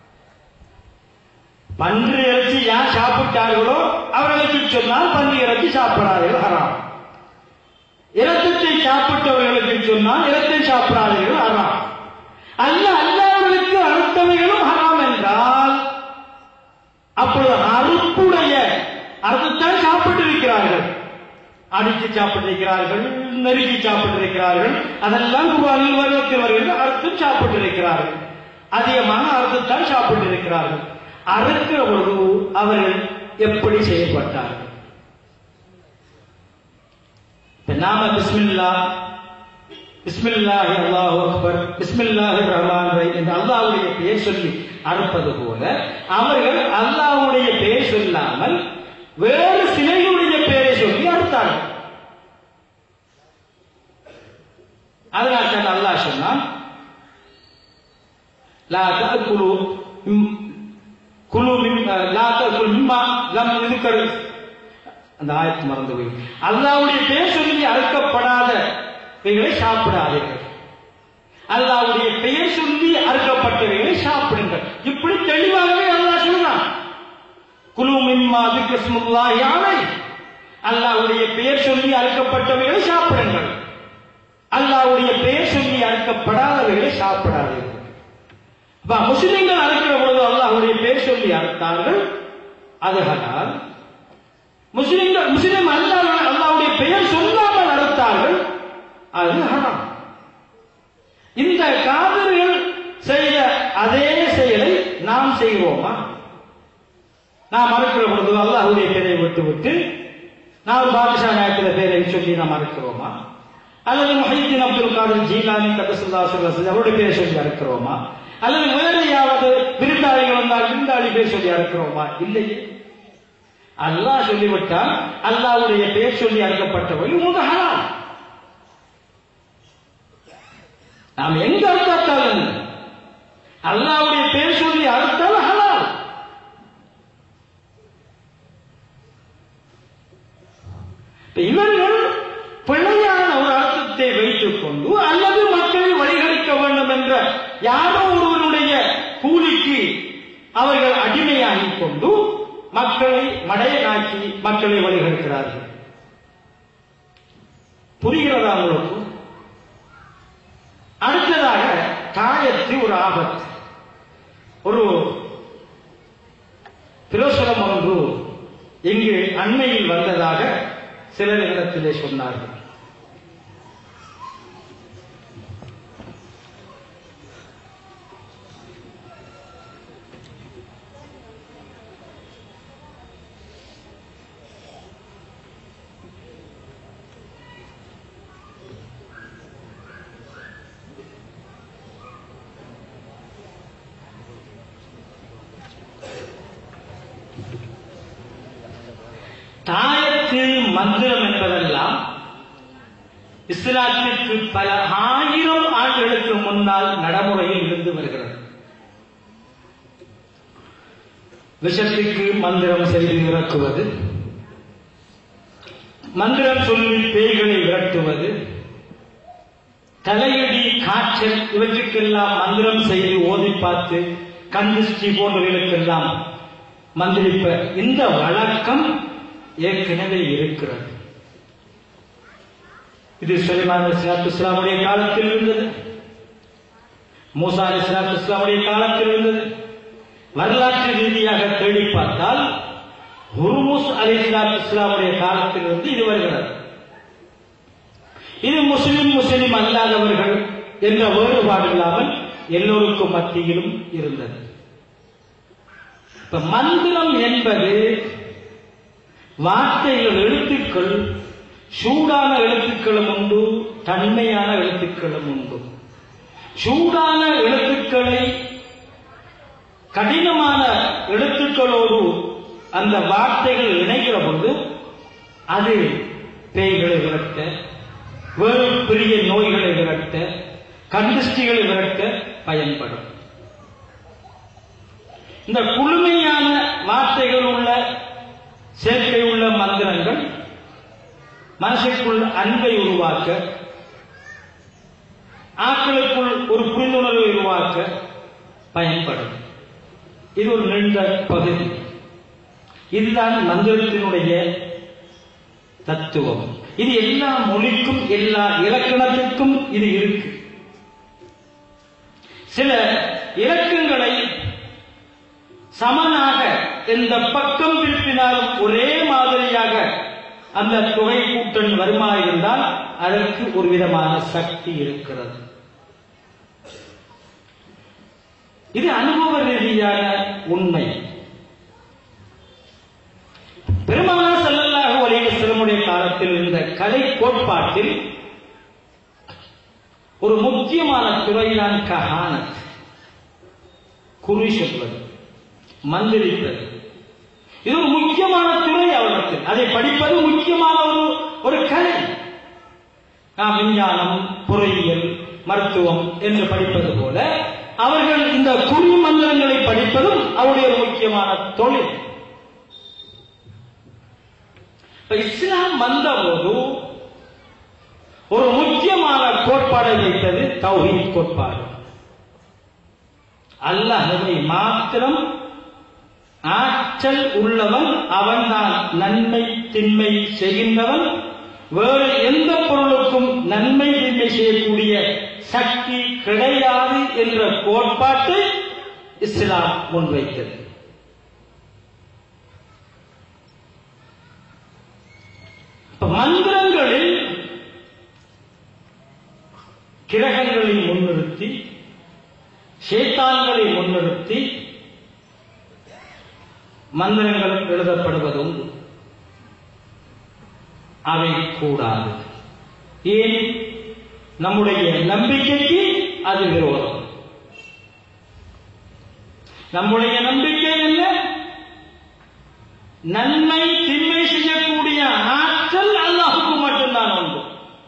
Speaker 1: பன்றி இறைச்சி யார் சாப்பிட்டார்களோ அவர்களுக்கு சொன்னால் பன்றி இறைச்சி சாப்பிடாதீர்கள் ஹராம் இரத்தத்தை சாப்பிட்டவர்களுக்கு சொன்னால் இரத்தை சாப்பிடாதீர்கள் ஹராம் அல்ல அல்லாதவர்களுக்கு அறுத்தவைகளும் ஹராம் என்றால் அப்பொழுது அறுப்புடைய அறுத்துத்தான் சாப்பிட்டிருக்கிறார்கள் அடித்து சாப்பிட்டிருக்கிறார்கள் நெருக்கி சாப்பிட்டிருக்கிறார்கள் அதெல்லாம் குருவானில் வருவத்தில் வருகிறது அறுத்தும் சாப்பிட்டிருக்கிறார்கள் அதிகமான அறுத்துத்தான் சாப்பிட்டிருக்கிறார்கள் அறுக்கிற பொழுது அவர்கள் எப்படி செயல்பட்டார்கள் இப்ப நாம பிஸ்மில்லா பிஸ்மில்லாஹி அல்லாஹு அக்பர் பிஸ்மில்லாஹி ரஹ்மான் ரஹீம் என்று அல்லாஹ்வுடைய பெயர் சொல்லி அறுப்பது போல அவர்கள் அல்லாஹ்வுடைய பெயர் சொல்லாமல் வேறு சிலைகளுடைய பெயரை சொல்லி அறுத்தார்கள் அதனால் தான் அல்லாஹ் சொன்னான் லா தஅக்குலு மிம்- குலு மிம் லா தஅக்குலு மிம்மா லம் யுذكر அந்த ஆயத்து மறந்து போய் அல்லாஹ்வுடைய பெயர் சொல்லி அறுக்கப்படாத இவைகளை சாப்பிடாதீர்கள் அல்லாஹ்வுடைய பெயர் சொல்லி அறுக்கப்பட்டவைகளை சாப்பிடுங்கள் இப்படி தெளிவாகவே அல்லாஹ் சொல்றான் குலு மிம்மா திக்ரஸ்முல்லாஹி அலை அல்லாஹ்வுடைய பெயர் சொல்லி அறுக்கப்பட்டவைகளை சாப்பிடுங்கள் அல்லாஹ்வுடைய பெயர் சொல்லி அறுக்கப்படாதவைகளை சாப்பிடாதீர்கள் அப்ப முஸ்லிம்கள் அறுக்கிற பொழுது அல்லாஹ்வுடைய பெயர் சொல்லி அறுத்தார்கள் அது ஹலால் முஸ்லிம்கள் முஸ்லிம் அல்லாஹ் அல்லாஹ்வுடைய பெயர் சொல்லாமல் அறுத்தார்கள் அது ஹராம் இந்த காவிர்கள் செய்த அதே செயலை நாம் செய்வோமா நாம் மறுக்கிற பொழுது அல்லாஹ்வுடைய பெயரை விட்டு விட்டு நாம் பாதுஷா நாயக்கிற பெயரை சொல்லி நாம் மறுக்கிறோமா அல்லது முஹைதீன் அப்துல் காதர் ஜீலானி கதசுல்லா சொல்லி அவருடைய பெயரை சொல்லி அறுக்கிறோமா அல்லது வேறு யாவது விருந்தாளிகள் வந்தால் விருந்தாளி பேர் சொல்லி அறுக்கிறோமா இல்லையே அல்லாஹ் சொல்லிவிட்டால் அல்லாஹ்வுடைய பெயர் சொல்லி அறுக்கப்பட்டவர்கள் உங்க ஹலால் நாம் எங்க அறுத்தாலும் அல்லாஹ்வுடைய பெயர் சொல்லி அறுத்தால் ஹலால் இப்ப இவர்கள் பிழையான ஒரு அர்த்தத்தை வைத்துக் கொண்டு அல்லது மக்களை வழிகழிக்க வேண்டும் என்ற யாரோ ஒருவருடைய கூலிக்கு அவர்கள் அடிமையாகிக் கொண்டு மக்களை மடையனாக்கி மக்களை வழிகெடுக்கிறார்கள் புரிகிறதா உங்களுக்கு அடுத்ததாக காயத்து ஒரு ஆபத்து ஒரு பிரசுரம் ஒன்று இங்கு அண்மையில் வந்ததாக சிலர் இடத்திலே சொன்னார்கள் தாயத்து மந்திரம் என்பதெல்லாம் இஸ்லாத்திற்கு பல ஆயிரம் ஆண்டுகளுக்கு முன்னால் நடைமுறையில் இருந்து வருகிறது விஷத்துக்கு மந்திரம் செய்து இறக்குவது மந்திரம் சொல்லி பேய்களை விரட்டுவது தலையடி காய்ச்சல் இவற்றுக்கெல்லாம் மந்திரம் செய்து ஓதி பார்த்து கந்திஷ்டி போன்றவர்களுக்கெல்லாம் மந்திரிப்ப இந்த வழக்கம் ஏற்கனவே இருக்கிறது இது சுலைமான் இஸ்லாத்து இஸ்லாமுடைய காலத்தில் இருந்தது மூசா இஸ்லாத்து இஸ்லாமுடைய காலத்தில் இருந்தது வரலாற்று ரீதியாக தேடி பார்த்தால் ஹுர்முஸ் அலி இஸ்லாத்து இஸ்லாமுடைய காலத்தில் இருந்து இது வருகிறது இது முஸ்லிம் முஸ்லிம் அல்லாதவர்கள் என்ற வேறுபாடு இல்லாமல் எல்லோருக்கும் மத்தியிலும் இருந்தது இப்ப மந்திரம் என்பது வார்த்தைகள் எழுத்துக்கள் சூடான எழுத்துக்களும் உண்டு தன்மையான எழுத்துக்களும் உண்டு சூடான எழுத்துக்களை கடினமான எழுத்துக்களோடு அந்த வார்த்தைகள் இணைகிற பொழுது அது பேய்களை விரட்ட வேறு பெரிய நோய்களை விரட்ட கந்திஷ்டிகளை விரட்ட பயன்படும் இந்த குளுமையான வார்த்தைகள் உள்ள சேர்க்கை உள்ள மந்திரங்கள் மனசுக்குள் அன்பை உருவாக்க ஆக்களுக்குள் ஒரு புரிந்துணர்வை உருவாக்க பயன்படும் இது ஒரு நீண்ட பகுதி இதுதான் மந்திரத்தினுடைய தத்துவம் இது எல்லா மொழிக்கும் எல்லா இலக்கணத்திற்கும் இது இருக்கு சில இலக்கங்களை சமனாக எந்த பக்கம் திருப்பினாலும் ஒரே மாதிரியாக அந்த தொகை கூட்டன் வருமா இருந்தால் அதற்கு ஒரு விதமான சக்தி இருக்கிறது இது அனுபவ ரீதியான உண்மை பெருமானார் ஸல்லல்லாஹு அலைஹி வஸல்லமுடைய காலத்தில் இருந்த கலை கோட்பாட்டில் ஒரு முக்கியமான துறைதான் கஹானத் குறி சொல்வது மந்திரிப்பது இது ஒரு முக்கியமான துறை அவர்களுக்கு அதை படிப்பது முக்கியமான ஒரு ஒரு கலை நாம் விஞ்ஞானம் பொறியியல் மருத்துவம் என்று படிப்பது போல அவர்கள் இந்த குறி மந்திரங்களை படிப்பதும் அவருடைய ஒரு முக்கியமான தொழில் இப்ப இஸ்லாம் வந்தபோது ஒரு முக்கியமான கோட்பாடை வைத்தது தௌஹீத் கோட்பாடு அல்லாஹ்வை மாத்திரம் ஆற்றல் உள்ளவன் அவன்தான் நன்மை திண்மை செய்கின்றவன் வேறு எந்த பொருளுக்கும் நன்மை தீமை செய்யக்கூடிய சக்தி கிடையாது என்ற கோட்பாட்டை இஸ்லாம் முன்வைத்தது இப்ப மந்திரங்களில் கிரகங்களை முன்னிறுத்தி சேத்தான்களை முன்னிறுத்தி மந்திரங்கள் எழுதப்படுவதும் அவை கூடாது ஏன் நம்முடைய நம்பிக்கைக்கு அது விரோதம் நம்முடைய நம்பிக்கை என்ன நன்மை திண்மை செய்யக்கூடிய ஆற்றல் அல்லாஹுக்கு மட்டும்தான் உண்டு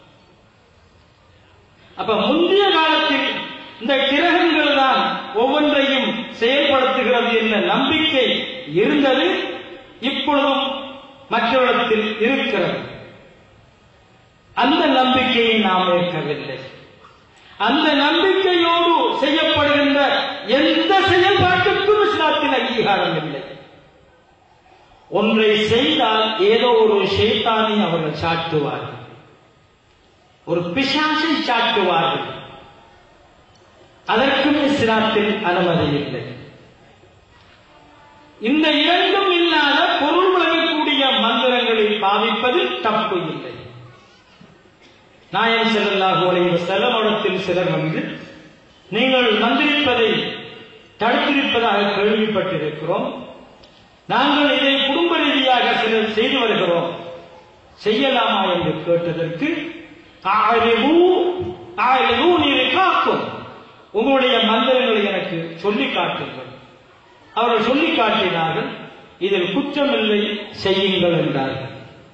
Speaker 1: அப்ப முந்தைய காலத்தில் இந்த கிரகங்கள் தான் ஒவ்வொன்றையும் செயல்படுத்துகிறது என்ற நம்பிக்கை இருந்தது இப்பொழுதும் மற்றவரிடத்தில் இருக்கிறது அந்த நம்பிக்கையை நாம் ஏற்கவில்லை அந்த நம்பிக்கையோடு செய்யப்படுகின்ற எந்த செயல்பாட்டுக்கும் இஸ்லாத்தில் அங்கீகாரம் இல்லை ஒன்றை செய்தால் ஏதோ ஒரு ஷைத்தானை அவர்கள் சாட்டுவார்கள் ஒரு பிசாசை சாட்டுவார்கள் அதற்கும் இஸ்லாத்தில் அனுமதி இல்லை இந்த இரண்டும் இல்லாத பொருள் வழங்கக்கூடிய மந்திரங்களை பாவிப்பது தப்பு இல்லை நாயன் செல்லல்லாஹு அலைஹி செல்லமடத்தில் சிலர் வந்து நீங்கள் மந்திரிப்பதை தடுத்திருப்பதாக கேள்விப்பட்டிருக்கிறோம் நாங்கள் இதை குடும்ப ரீதியாக சிலர் செய்து வருகிறோம் செய்யலாமா என்று கேட்டதற்கு ஆழிவு ஆழிவு நீரை காக்கும் உங்களுடைய மந்திரங்களை எனக்கு சொல்லி காட்டுங்கள் அவர்கள் சொல்லி காட்டினார்கள் இதில் குற்றமில்லை செய்யுங்கள் என்றார்கள்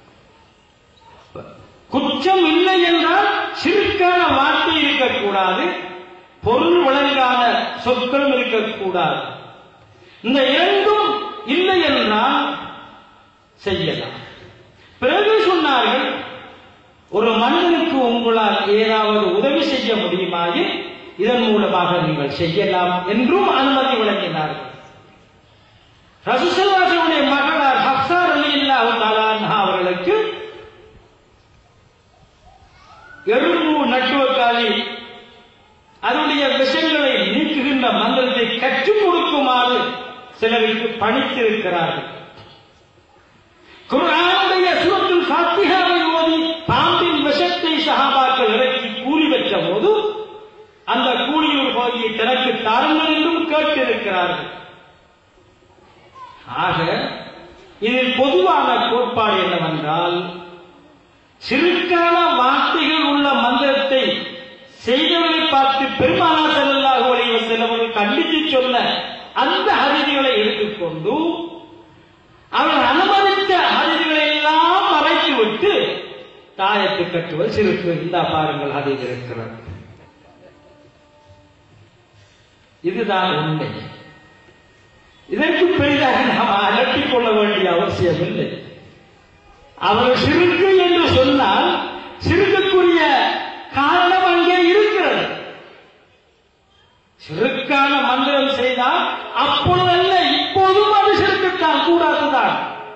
Speaker 1: குற்றம் இல்லை என்றால் சிறுக்கான வார்த்தை இருக்கக்கூடாது பொருள் வழங்காத சொற்களும் இருக்கக்கூடாது இந்த இரண்டும் இல்லை என்றால் செய்யலாம் பிறகு சொன்னார்கள் ஒரு மனிதனுக்கு உங்களால் ஏதாவது உதவி செய்ய முடியுமாயின் இதன் மூலமாக நீங்கள் செய்யலாம் என்றும் அனுமதி வழங்கினார்கள் ரசூசல்லாசனுடைய மகளார் ஹப்சார் அலி இல்லாஹு தாலான்ஹா அவர்களுக்கு எறும்பு நட்டுவக்காலி அதனுடைய விஷயங்களை நீக்குகின்ற மந்திரத்தை கற்றுக் கொடுக்குமாறு சிலருக்கு பணித்திருக்கிறார்கள் குர்ஆனுடைய சூரத்துல் ஃபாத்திஹாவை ஓதி பாம்பின் விஷத்தை சஹாபாக்கள் இறக்கி கூலி பெற்ற போது அந்த கூலியூர் பகுதியை தனக்கு தாருங்கள் என்றும் கேட்டிருக்கிறார்கள் ஆக இதில் பொதுவான கோட்பாடு என்னவென்றால் சிறுக்கான வார்த்தைகள் உள்ள மந்திரத்தை செய்தவரை பார்த்து பெருமானா செல்லல்லாஹு அலைஹி வஸல்லம் கண்டித்து சொன்ன அந்த ஹரிதிகளை எடுத்துக்கொண்டு அவர் அனுமதித்த ஹரிதிகளை எல்லாம் மறைத்து விட்டு தாயத்து கட்டுவது சிறுக்கு இந்த பாருங்கள் ஹரிதி இருக்கிறது இதுதான் உண்மை இதற்கு பெரிதாக நாம் அலட்டிக் கொள்ள வேண்டிய அவசியம் இல்லை அவர் சிறுக்கு என்று சொன்னால் சிறுக்குரிய காரணம் அங்கே இருக்கிறது சிறுக்கான மந்திரம் செய்தால் அப்பொழுதல்ல இப்போதும் அது சிறுக்குத்தான் கூடாதுதான்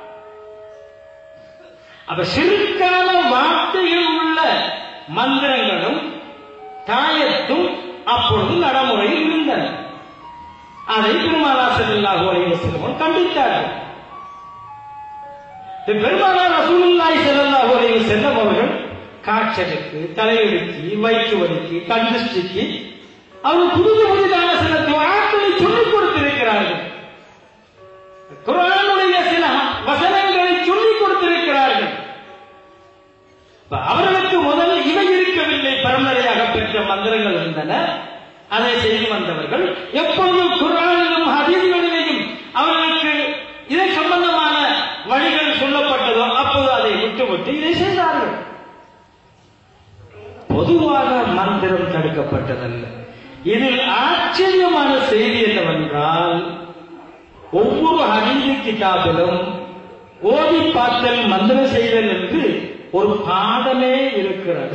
Speaker 1: அப்ப சிறுக்கான வார்த்தையில் உள்ள மந்திரங்களும் தாயத்தும் அப்பொழுது நடைமுறையில் இருந்தன அதை பெருமானா செல்லாஹு அலைஹி வஸல்லம் கண்டித்தார்கள் பெருமானா ரசூலுல்லாஹி ஸல்லல்லாஹு அலைஹி வஸல்லம் அவர்கள் காய்ச்சலுக்கு தலையெழுக்கு வயிற்று வலிக்கு கண்டிஷ்டிக்கு அவர் புதிய புதிதான சில துவாக்களை சொல்லிக் கொடுத்திருக்கிறார்கள் குரானுடைய சில வசனங்களை சொல்லிக் கொடுத்திருக்கிறார்கள் அவர்களுக்கு முதல் இவை இருக்கவில்லை பரம்பரையாக பெற்ற மந்திரங்கள் இருந்தன அதை செய்து வந்தவர்கள் எப்பொழுது குரானிலும் ஹதீஸ்களிலேயும் அவர்களுக்கு இதை சம்பந்தமான வழிகள் சொல்லப்பட்டதோ அப்போது அதை விட்டுவிட்டு இதை செய்தார்கள் பொதுவாக மந்திரம் தடுக்கப்பட்டதல்ல இதில் ஆச்சரியமான செய்தி என்னவென்றால் ஒவ்வொரு ஹதீது கிதாபிலும் ஓதி பார்த்தல் மந்திரம் செய்தல் என்று ஒரு பாடமே இருக்கிறது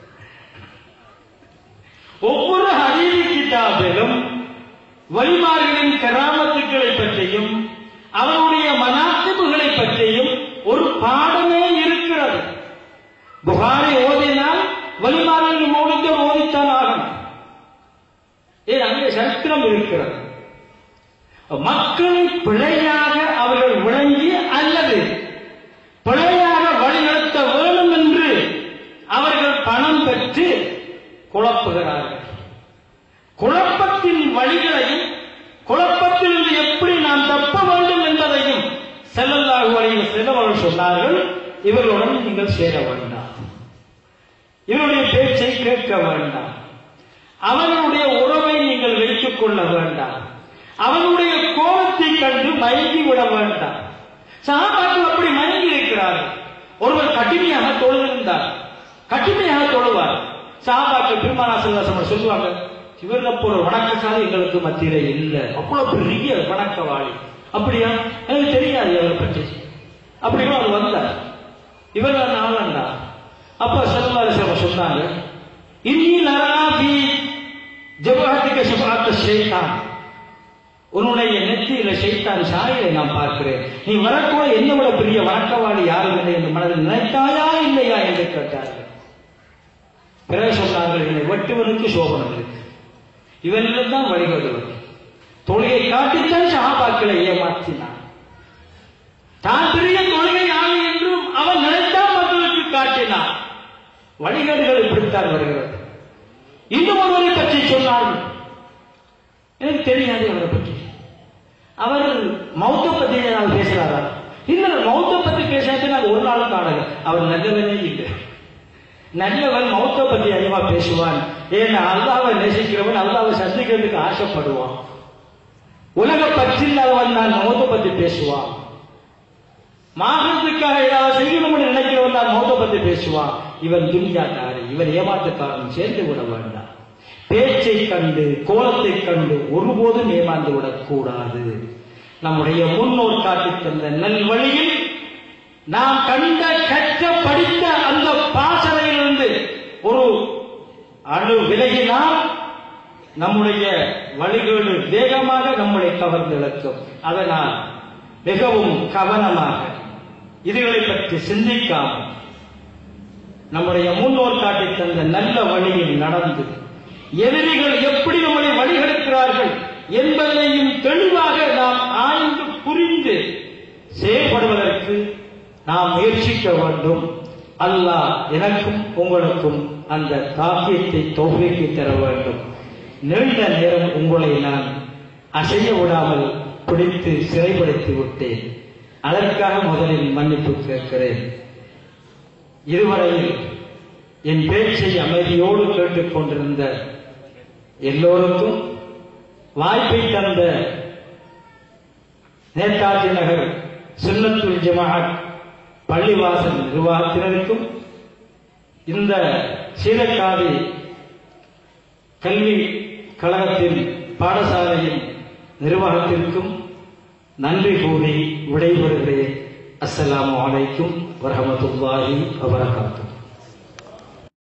Speaker 1: ஒவ்வொரு ஹதீது கிதாபிலும் வழிமார்களின் கராமத்துக்களை பற்றியும் அவருடைய மனாசிபுகளை பற்றியும் ஒரு பாடமே இருக்கிறது புகாரை ஓதினால் வழிமார்கள் ஓடிக்க ஓதித்தான் ஆகணும் ஏன் அங்கே சரித்திரம் இருக்கிறது மக்களை பிழையாக அவர்கள் விளங்கி அல்லது பிழையாக வழிநடத்த வேண்டும் என்று அவர்கள் பணம் பெற்று குழப்புகிறார்கள் குழப்பத்தின் வழிகளையும் குழப்பத்திலிருந்து எப்படி நாம் தப்ப வேண்டும் என்பதையும் செல்லல்லாஹு அலைஹி செல்லவர்கள் சொன்னார்கள் இவர்களுடன் நீங்கள் சேர வேண்டாம் இவருடைய பேச்சை கேட்க வேண்டாம் அவர்களுடைய உறவை நீங்கள் வைத்துக் கொள்ள வேண்டாம் அவனுடைய கோபத்தை கண்டு மயங்கி விட வேண்டாம் சகாபாக்கள் அப்படி மயங்கி இருக்கிறார்கள் ஒருவர் கடுமையாக தொழுதிருந்தார் கடுமையாக தொழுவார் சகாபாக்கள் பெருமானா செல்வாசம் சொல்லுவாங்க இவர்ல போற வணக்கசாலி எங்களுக்கு மத்தியில இல்லை அவ்வளவு பெரிய வணக்கவாளி அப்படியா எனக்கு தெரியாது இவரை பற்றி அப்படின்னா அவர் வந்தார் இவர் நாளண்டா அப்ப செல்வாரி சொன்னாங்க இன்னி நராபி ஜபஹத்துக்கு ஷபாத்த ஷைத்தான் உன்னுடைய நெத்தியில ஷைத்தான் சாயலை நான் பார்க்கிறேன் நீ வரக்கூட என்ன விட பெரிய வணக்கவாளி யாரும் இல்லை என்று மனதில் நினைத்தாயா இல்லையா என்று கேட்டார்கள் பிறகு சொன்னார்கள் இவனை வெட்டுவனுக்கு சோபனம் இருக்கு இவனிடம் தான் வழிபடுவது தொழுகை காட்டித்தான் சகாபாக்களை ஏமாற்றினான் தான் பெரிய தொழுகை ஆளு என்றும் அவன் நினைத்தான் மக்களுக்கு காட்டினான் வழிகேடுகள் இப்படித்தான் வருகிறது இன்னும் ஒருவரை பற்றி சொன்னார்கள் எனக்கு தெரியாது அவரை பற்றி அவர் மௌத்த பத்தி நான் பேசுறாரா இல்ல மௌத்த பத்தி பேசாத நான் ஒரு நாளும் காணல அவர் நல்லவனே இல்லை நல்லவன் மௌத்த பத்தி அதிகமா பேசுவான் ஏன்னா அல்லாவை நேசிக்கிறவன் அல்லாவை சந்திக்கிறதுக்கு ஆசைப்படுவான் உலக பற்றில்லாதவன் நான் மௌத்த பத்தி பேசுவான் மாகத்துக்காக ஏதாவது செய்யணும்னு நினைக்கிறவன் தான் மௌத்த பத்தி பேசுவான் இவன் துன்யாக்காரி இவன் ஏமாத்துக்காரன் சேர்ந்து விட வேண்டாம் பேச்சை கண்டு கோலத்தை கண்டு ஒருபோதும் ஏமாந்து விடக்கூடாது நம்முடைய முன்னோர் காட்டித் தந்த நல்வழியில் நாம் கண்ட கற்ற படித்த அந்த பாசறையிலிருந்து ஒரு அணு விலகினால் நம்முடைய வழிகேடு வேகமாக நம்மளை கவர்ந்து இழக்கும் அதனால் மிகவும் கவனமாக இதுகளை பற்றி சிந்திக்காமல் நம்முடைய முன்னோர் காட்டித் தந்த நல்ல வழியில் நடந்து எதிரிகள் எப்படி நம்மளை வழிகெடுக்கிறார்கள் என்பதையும் தெளிவாக நாம் ஆய்ந்து புரிந்து செயல்படுவதற்கு நாம் முயற்சிக்க வேண்டும் அல்லாஹ் எனக்கும் உங்களுக்கும் அந்த தாக்கியத்தை தோல்விக்கு தர வேண்டும் நீண்ட நேரம் உங்களை நான் அசைய விடாமல் பிடித்து சிறைப்படுத்தி விட்டேன் அதற்காக முதலில் மன்னிப்பு கேட்கிறேன் இதுவரையில் என் பேச்சை அமைதியோடு கேட்டுக் கொண்டிருந்த எல்லோருக்கும் வாய்ப்பை தந்த நேதாஜி நகர் சுன்னத்துல் ஜமாஅத் பள்ளிவாசல் நிர்வாகத்தினருக்கும் இந்த சீலக்காதி கல்வி கழகத்தின் பாடசாலையின் நிர்வாகத்திற்கும் நன்றி கூறி விடைபெறுகிறேன் அஸ்ஸலாமு அலைக்கும் வரஹமத்துல்லாஹி வபரகாத்துஹு